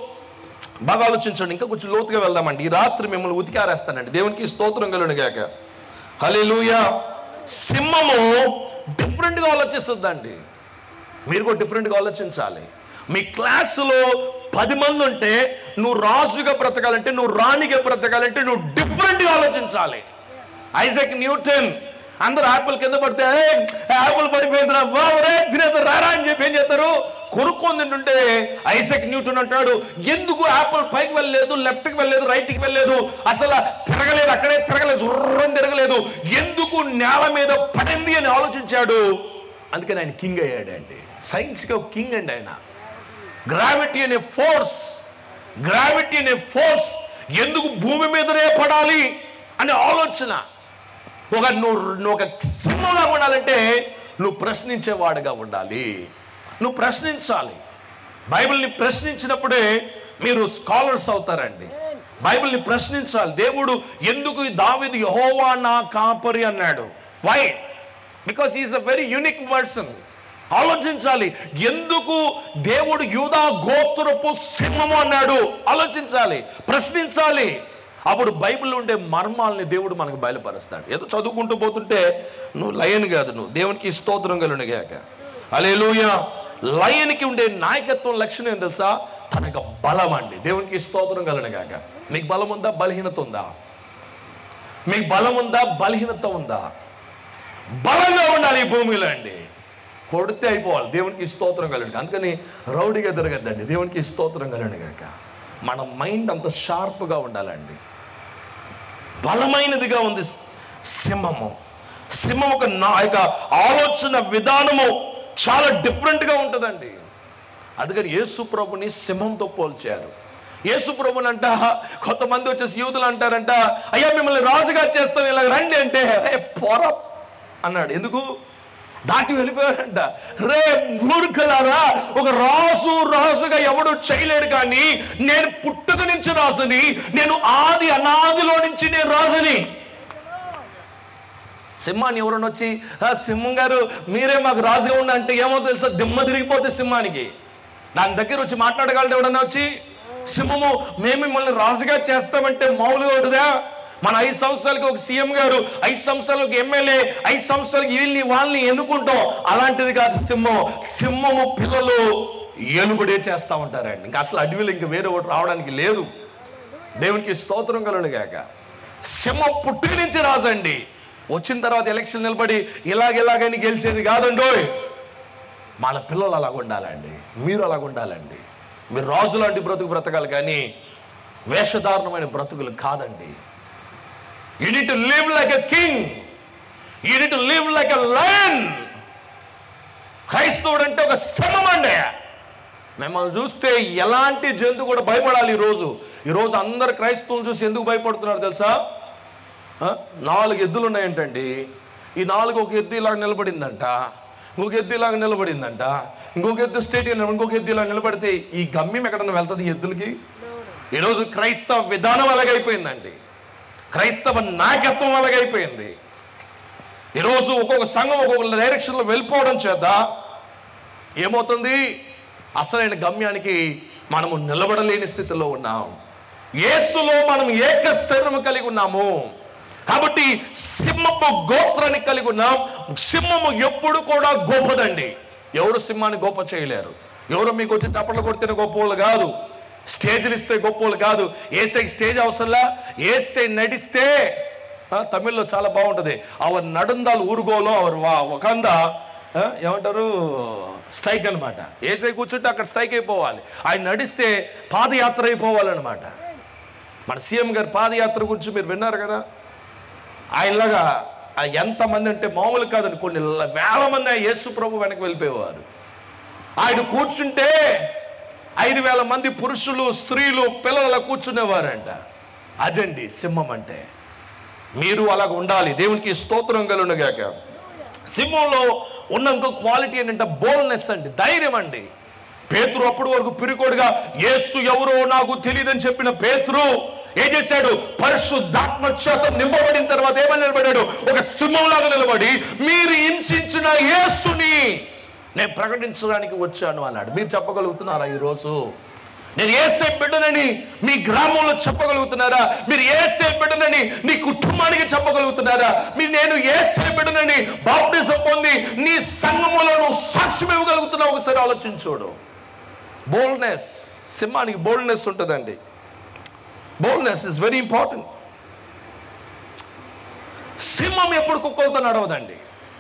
బాగా ఆలోచించండి ఇంకా కొంచెం లోతుగా వెళ్దామండి ఈ రాత్రి మిమ్మల్ని ఉతికారేస్తానండి దేవునికి స్తోత్రం కలును గాక హల్లెలూయా సింహము డిఫరెంట్గా ఆలోచిస్తుందండి మీరు కూడా డిఫరెంట్గా ఆలోచించాలి మీ క్లాసులో పది మంది ఉంటే నువ్వు రాజుగా బ్రతకాలంటే నువ్వు రాణిగా బ్రతకాలంటే నువ్వు డిఫరెంట్గా ఆలోచించాలి ఐజక్ న్యూటన్ అందరు యాపిల్ కింద పడితే "ఏయ్, యాపిల్ పడిపోయిందిరా బాబరే తినేది రారా అని చెప్పి ఏం చేస్తారు కొనుక్కొని తింటుంటే ఐజక్ న్యూటన్ అంటాడు ఎందుకు యాపిల్ పైకి వెళ్ళలేదు లెఫ్ట్కి వెళ్ళలేదు రైట్కి వెళ్ళలేదు అసలు తిరగలేదు అక్కడే తిరగలేదు జుర్రం తిరగలేదు ఎందుకు నేల మీద పడింది అని ఆలోచించాడు అందుకని ఆయన కింగ్ అయ్యాడండి సైన్స్కి ఒక కింగ్ అండి ఆయన గ్రావిటీ అనే ఫోర్స్ గ్రావిటీ అనే ఫోర్స్ ఎందుకు భూమి మీదనే పడాలి అనే ఆలోచన ఒక నువ్వు నువ్వు ఒక సింహంగా ఉండాలంటే నువ్వు ప్రశ్నించేవాడుగా ఉండాలి నువ్వు ప్రశ్నించాలి బైబిల్ని ప్రశ్నించినప్పుడే మీరు స్కాలర్స్ అవుతారండి బైబిల్ని ప్రశ్నించాలి దేవుడు ఎందుకు ఈ దావీదు యహోవా నా కాపరి అన్నాడు why because is a very unique person ఆలోచించాలి ఎందుకు దేవుడు యూదా గోత్రపు సింహము అన్నాడు ఆలోచించాలి ప్రశ్నించాలి అప్పుడు బైబిల్లో ఉండే మర్మాల్ని దేవుడు మనకు బయలుపరుస్తాడు ఏదో చదువుకుంటూ పోతుంటే నువ్వు లయన్ కాదు నువ్వు దేవునికి స్తోత్రం కలుగునగాక అలేలుయ లయన్కి ఉండే నాయకత్వం లక్షణం ఏం తెలుసా తనకు బలం అండి దేవునికి స్తోత్రం కలుగునగాక మీకు బలం ఉందా బలహీనత ఉందా మీకు బలం ఉందా బలహీనత ఉందా బలంగా ఉండాలి ఈ భూమిలో అండి కొడితే అయిపోవాలి దేవునికి స్తోత్రం కలండి అందుకని రౌడీగా తిరగద్దండి దేవునికి స్తోత్రం కలండి కాక మన మైండ్ అంత షార్ప్గా ఉండాలండి బలమైనదిగా ఉంది సింహము సింహం ఒక నా యొక్క ఆలోచన విధానము చాలా డిఫరెంట్గా ఉంటుందండి అందుకని యేసు ప్రభుని సింహంతో పోల్చారు యేసు ప్రభుని అంట కొంతమంది వచ్చేసి యూదులు అంటారంట అయ్యా మిమ్మల్ని రాజుగా చేస్తాం ఇలా రండి అంటే "ఏ, పోరా అన్నాడు ఎందుకు దాటి వెళ్ళిపోయారంట రే మూర్ఖలారా ఒక రాజు రాజుగా ఎవడు చేయలేడు కానీ నేను పుట్టుక నుంచి రాజుని నేను ఆది అనాదిలో నుంచి నేను రాజుని సింహాన్ని ఎవరైనా వచ్చి "ఆ, సింహం గారు మీరే మాకు రాజుగా ఉండ అంటే ఏమో తెలుసా దిమ్మ తిరిగిపోతే సింహానికి దాని దగ్గర వచ్చి మాట్లాడగలడు ఎవడన్నా వచ్చి సింహము మేము మిమ్మల్ని రాజుగా చేస్తామంటే మామూలుగా ఉంటుందా మన ఐదు సంవత్సరాలకి ఒక సీఎం గారు ఐదు సంవత్సరాలకు ఒక ఎమ్మెల్యే ఐదు సంవత్సరాలకి వీళ్ళని వాళ్ళని ఎన్నుకుంటాం అలాంటిది కాదు సింహం సింహము పిల్లలు ఏనుగుడే చేస్తా ఉంటారండి ఇంకా అసలు అడవిలో ఇంకా వేరే ఒకటి రావడానికి లేదు దేవునికి స్తోత్రం కలను గాక సింహం పుట్టి నుంచి రాజండి వచ్చిన తర్వాత ఎలక్షన్ నిలబడి ఇలాగ ఇలాగని గెలిచేది కాదండోయ్ మన పిల్లలు అలాగ ఉండాలండి మీరు అలాగ ఉండాలండి మీరు రాజు లాంటి బ్రతుకు బ్రతకాలి కానీ వేషధారణమైన బ్రతుకులు కాదండి you need to live like a king you need to live like a lion క్రైస్తవుడు అంటే ఒక సింహం అండి మిమ్మల్ని చూస్తే ఎలాంటి జంతువు కూడా భయపడాలి ఈరోజు ఈరోజు అందరు క్రైస్తవులు చూసి ఎందుకు భయపడుతున్నారు తెలుసా ఆ? నాలుగు ఎద్దులు ఉన్నాయంటండి ఈ నాలుగు ఒక ఎద్దు ఇలాగ నిలబడిందంట ఇంకొక ఎద్దు ఇలాగ నిలబడిందంట ఇంకొక ఎద్దు స్టేట్ ఇంకొక ఎద్దు ఇలా నిలబడితే ఈ గమ్యం ఎక్కడన్నా వెళ్తుంది ఈ ఎద్దులకి ఈరోజు క్రైస్తవ విధానం అలాగైపోయిందండి క్రైస్తవ నాయకత్వం అలాగైపోయింది ఈరోజు ఒక్కొక్క సంఘం ఒక్కొక్క డైరెక్షన్లో వెళ్ళిపోవడం చేత ఏమవుతుంది అసలైన గమ్యానికి మనము నిలబడలేని స్థితిలో ఉన్నాం యేసులో మనం ఏక శరీరము కలిగి ఉన్నాము కాబట్టి సింహపు గోత్రాన్ని కలిగి ఉన్నాం సింహము ఎప్పుడు కూడా గొప్పదండి ఎవరు సింహాన్ని గొప్ప చేయలేరు ఎవరు మీకు వచ్చి చప్పట్లు కొడితేనే గొప్పవాళ్ళు కాదు స్టేజ్లు ఇస్తే గొప్పవాళ్ళు కాదు ఏసై స్టేజ్ అవసరంలా ఏసై నడిస్తే ఆ, తమిళ్లో చాలా బాగుంటది అవర్ నడుందాలు ఊరుగోలో అవర్ ఒకంద ఆ, ఏమంటారు స్ట్రైక్ అన్నమాట ఏసై కూర్చుంటే అక్కడ స్ట్రైక్ అయిపోవాలి ఆయన నడిస్తే పాదయాత్ర అయిపోవాలన్నమాట మన సీఎం గారి పాదయాత్ర గురించి మీరు విన్నారు కదా ఆయనలాగా ఆ ఎంతమంది అంటే మామూలు కాదండి కొన్ని ల- వేల మంది ఆ యేసు ప్రభు వెనక్కి వెళ్ళిపోయేవారు ఆయన కూర్చుంటే ఐదు వేల మంది పురుషులు స్త్రీలు పిల్లలు కూర్చునేవారంట అదండి సింహం అంటే మీరు అలాగ ఉండాలి దేవునికి స్తోత్రం కలుగునగాక సింహంలో ఉన్న ఇంకో క్వాలిటీ ఏంటంటే బోల్నెస్ అండి ధైర్యం అండి పేతురు అప్పుడు వరకు పిరికోడుగా యేసు ఎవరో నాకు తెలియదని చెప్పిన పేతురు ఏం చేశాడు పరిశుద్ధాత్మ చేత నింపబడిన తర్వాత ఏమని నిలబడాడు ఒక సింహంలాగా నిలబడి మీరు హింసించిన యేసుని నేను ప్రకటించడానికి వచ్చాను అన్నాడు మీరు చెప్పగలుగుతున్నారా ఈరోజు నేను ఏసే బిడ్డనని మీ గ్రామంలో చెప్పగలుగుతున్నారా మీరు ఏసే బిడ్డనని నీ కుటుంబానికి చెప్పగలుగుతున్నారా మీరు నేను ఏసే బిడ్డనని బాప్టిజం పొంది నీ సంఘములో నువ్వు సాక్ష్యం ఇవ్వగలుగుతున్నావు ఒకసారి ఆలోచించోడు బోల్డ్నెస్ సింహానికి బోల్డ్నెస్ ఉంటుందండి బోల్డ్నెస్ ఇస్ వెరీ ఇంపార్టెంట్ సింహం ఎప్పుడు కుక్కలతో నడవదండి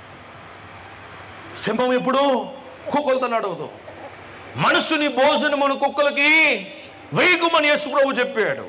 సింహం ఎప్పుడు కుక్కలతో నడవదు మనుషుని భోజనమును కుక్కలకి వేయకుమని యేసు ప్రభు చెప్పాడు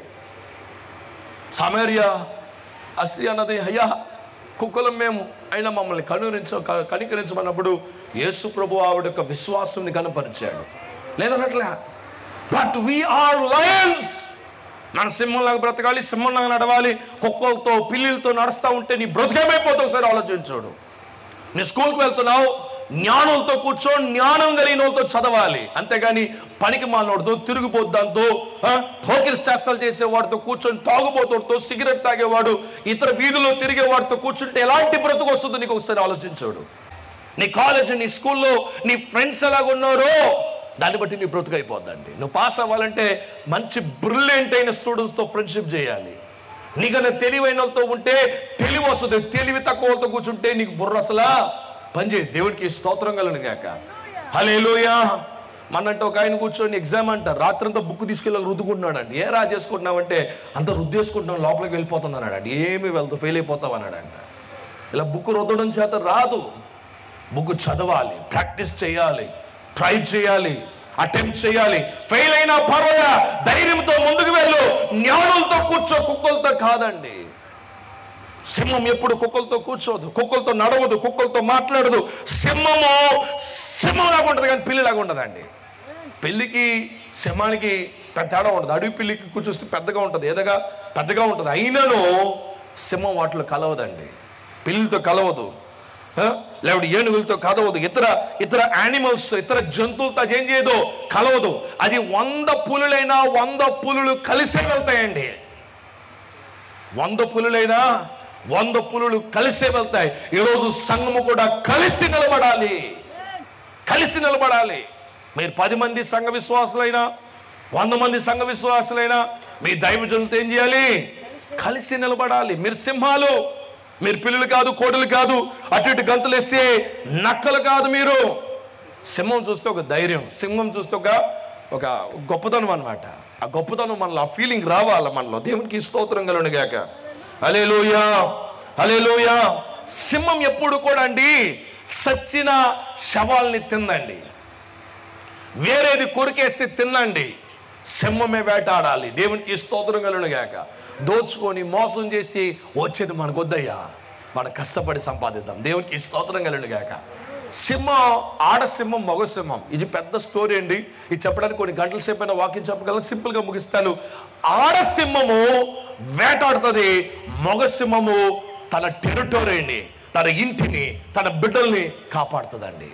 సమేర్య అస్తి అన్నది అయ్యా కుక్కలం మేము అయినా మమ్మల్ని కనురించ క- కనికరించమన్నప్పుడు యేసు ప్రభు ఆవిడ యొక్క విశ్వాసం కనపరిచాడు లేదన్నట్లే బట్ వీఆర్ లయన్స్ మన సింహంలాగా బ్రతకాలి సింహంలాగా నడవాలి కుక్కలతో పిల్లిలతో నడుస్తూ ఉంటే నీ బ్రతకమైపోతావు ఒకసారి ఆలోచించోడు నీ స్కూల్కి వెళ్తున్నావు జ్ఞానంతో కూర్చో జ్ఞానం కలిగిన వాళ్ళతో చదవాలి అంతేగాని పనికి మానవాడితో తిరిగిపోద్దాంతో పోకిరి శాస్త్రాలు చేసేవాడితో కూర్చొని తాగుబోతుడితో సిగరెట్ తాగేవాడు ఇతర వీధుల్లో తిరిగేవాడితో కూర్చుంటే ఎలాంటి బ్రతుకు వస్తుందో నీకు ఒకసారి ఆలోచించాడు నీ కాలేజ్ నీ స్కూల్లో నీ ఫ్రెండ్స్ ఎలాగున్నారో దాన్ని బట్టి నీ బ్రతుకు అయిపోద్దండి నువ్వు పాస్ అవ్వాలంటే మంచి బ్రిలియంట్ అయిన స్టూడెంట్స్తో ఫ్రెండ్షిప్ చేయాలి నీకన్నా తెలివైన వాళ్ళతో ఉంటే తెలివి వస్తుంది తెలివి తక్కువ వాళ్ళతో కూర్చుంటే నీకు బుర్ర అసలా పనిచేయదు దేవుడికి స్తోత్రం కలను గాక హలేలుయా మనంటే ఒక ఆయన కూర్చొని ఎగ్జామ్ అంటారు రాత్రంతా బుక్ తీసుకెళ్ళి రుద్దుకుంటున్నాడు అండి ఏ రా చేసుకుంటున్నావంటే అంత రుద్దేసుకుంటున్నాం లోపలికి వెళ్ళిపోతుంది అన్నాడు అండి ఏమి వెళ్తూ ఫెయిల్ అయిపోతావు అన్నాడంట ఇలా బుక్ రుద్దడం చేత రాదు బుక్ చదవాలి ప్రాక్టీస్ చేయాలి ట్రై చేయాలి అటెంప్ట్ చేయాలి ఫెయిల్ అయినా పర్వాలే ధైర్యంతో ముందుకు వెళ్ళు జ్ఞానంతో కూర్చో కుక్కలతో కాదండి సింహం ఎప్పుడు కుక్కలతో కూర్చోదు కుక్కలతో నడవదు కుక్కలతో మాట్లాడదు సింహము సింహంలాగా ఉంటుంది కానీ పిల్లిలాగా ఉండదండి పెళ్ళికి సింహానికి పెద్ద తేడా ఉంటుంది అడవి పిల్లికి కూర్చొస్తే పెద్దగా ఉంటుంది ఏదగా పెద్దగా ఉంటుంది అయినను సింహం వాటిలో కలవదండి పిల్లితో కలవదు ఆ? లేకపోతే ఏనుగులతో కలవదు ఇతర ఇతర యానిమల్స్తో ఇతర జంతువులతో అది ఏం చేయదు కలవదు అది వంద పులులైనా వంద పులులు కలిసే వెళ్తాయండి వంద పులులైనా వంద పులులు కలిసే వెళ్తాయి ఈరోజు సంఘము కూడా కలిసి నిలబడాలి కలిసి నిలబడాలి మీరు పది మంది సంఘ విశ్వాసులైనా వంద మంది సంఘ విశ్వాసులైనా మీ దైవజనులతో ఏం చేయాలి కలిసి నిలబడాలి మీరు సింహాలు మీరు పిల్లులు కాదు కోడలు కాదు అటు ఇటు గంతులు వేస్తే నక్కలు కాదు మీరు సింహం చూస్తే ఒక ధైర్యం సింహం చూస్తే ఒక ఒక గొప్పతనం అన్నమాట ఆ గొప్పతనం మనలో ఆ ఫీలింగ్ రావాలి మనలో దేవునికి స్తోత్రం కలను గాక అలే లోయా అలే లోయా సింహం ఎప్పుడు కూడా అండి సచ్చిన శవాల్ని తిందండి వేరేది కొరికేస్తే తినండి సింహమే వేటాడాలి దేవునికి స్తోత్రం కలను గాక దోచుకొని మోసం చేసి వచ్చేది మనకు వద్దయ్యా మనం కష్టపడి సంపాదిద్దాం దేవునికి స్తోత్రం కలను గాక సింహం ఆడ సింహం మగ సింహం ఇది పెద్ద స్టోరీ అండి ఇది చెప్పడానికి కొన్ని గంటల సేపు అయినా వాక్యం చెప్పగలను సింపుల్గా ముగిస్తాను ఆడ సింహము వేటాడుతుంది మగ సింహము తన టెరిటోరీని తన ఇంటిని తన బిడ్డల్ని కాపాడుతుందండి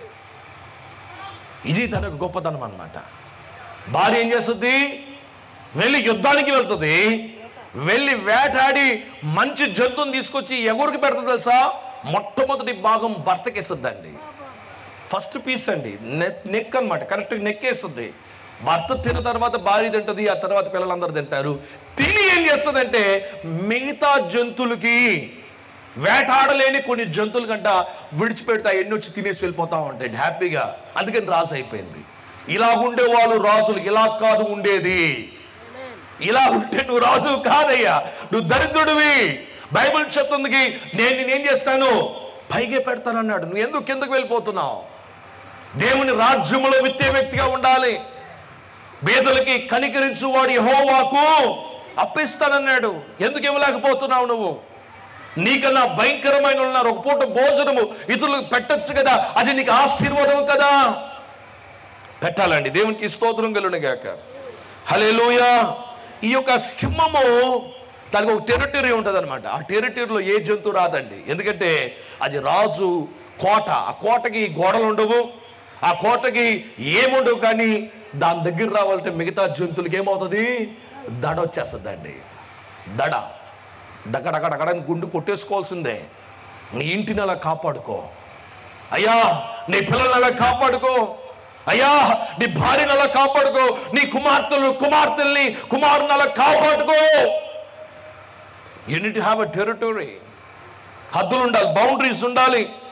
ఇది తనకు గొప్పతనం అన్నమాట భార్య ఏం చేస్తుంది వెళ్ళి యుద్ధానికి వెళ్తుంది వెళ్ళి వేటాడి మంచి జంతువుని తీసుకొచ్చి ఎవరికి పెడుతుంది తెలుసా మొట్టమొదటి భాగం భర్తకి ఇస్తుందండి ఫస్ట్ పీస్ అండి నెక్ నెక్ అనమాట కరెక్ట్ నెక్ వేస్తుంది భర్త తిన్న తర్వాత భార్య తింటది ఆ తర్వాత పిల్లలందరూ తింటారు తిని ఏం చేస్తుందంటే మిగతా జంతువులకి వేటాడలేని కొన్ని జంతువుల కంట విడిచిపెడతా ఎన్ని వచ్చి తినేసి వెళ్ళిపోతా ఉంటాయి హ్యాపీగా అందుకని రాజు అయిపోయింది ఇలా ఉండే వాళ్ళు రాజులు ఇలా కాదు ఉండేది ఇలా ఉంటే నువ్వు రాజు కాదయ్యా నువ్వు దరిద్రుడివి బైబిల్ చెప్తుంది నేను నేనేం చేస్తాను పైకే పెడతానన్నాడు నువ్వు ఎందుకు కిందకు వెళ్ళిపోతున్నావు దేవుని రాజ్యములో విత్తే వ్యక్తిగా ఉండాలి బేదలకి కనికరించు వాడి హోవాకు అప్పిస్తానన్నాడు ఎందుకు ఇవ్వలేకపోతున్నావు నువ్వు నీకన్నా భయంకరమైన ఉన్నారు ఒక పూట భోజనము ఇతరులకు పెట్టొచ్చు కదా అది నీకు ఆశీర్వాదం కదా పెట్టాలండి దేవునికి స్తోత్రం కలుగును గాక హలేలుయా ఈ యొక్క సింహము దానికి ఒక టెరిటరీ ఉంటుంది అనమాట ఆ టెరిటరీలో ఏ జంతువు రాదండి ఎందుకంటే అది రాజు కోట ఆ కోటకి గోడలు ఉండవు ఆ కోటకి ఏముండవు కానీ దాని దగ్గర రావాలంటే మిగతా జంతువులకి ఏమవుతుంది దడ వచ్చేస్తుందండి దడ డగడగడగడని గుండు కొట్టేసుకోవాల్సిందే నీ ఇంటిని అలా కాపాడుకో అయ్యా నీ పిల్లల్ని అలా కాపాడుకో అయ్యా నీ భార్యను అలా కాపాడుకో నీ కుమార్తెలు కుమార్తెల్ని కుమారుని అలా కాపాడుకో యూనిట్ హ్యావ్ అ టెరిటరీ హద్దులు ఉండాలి బౌండరీస్ ఉండాలి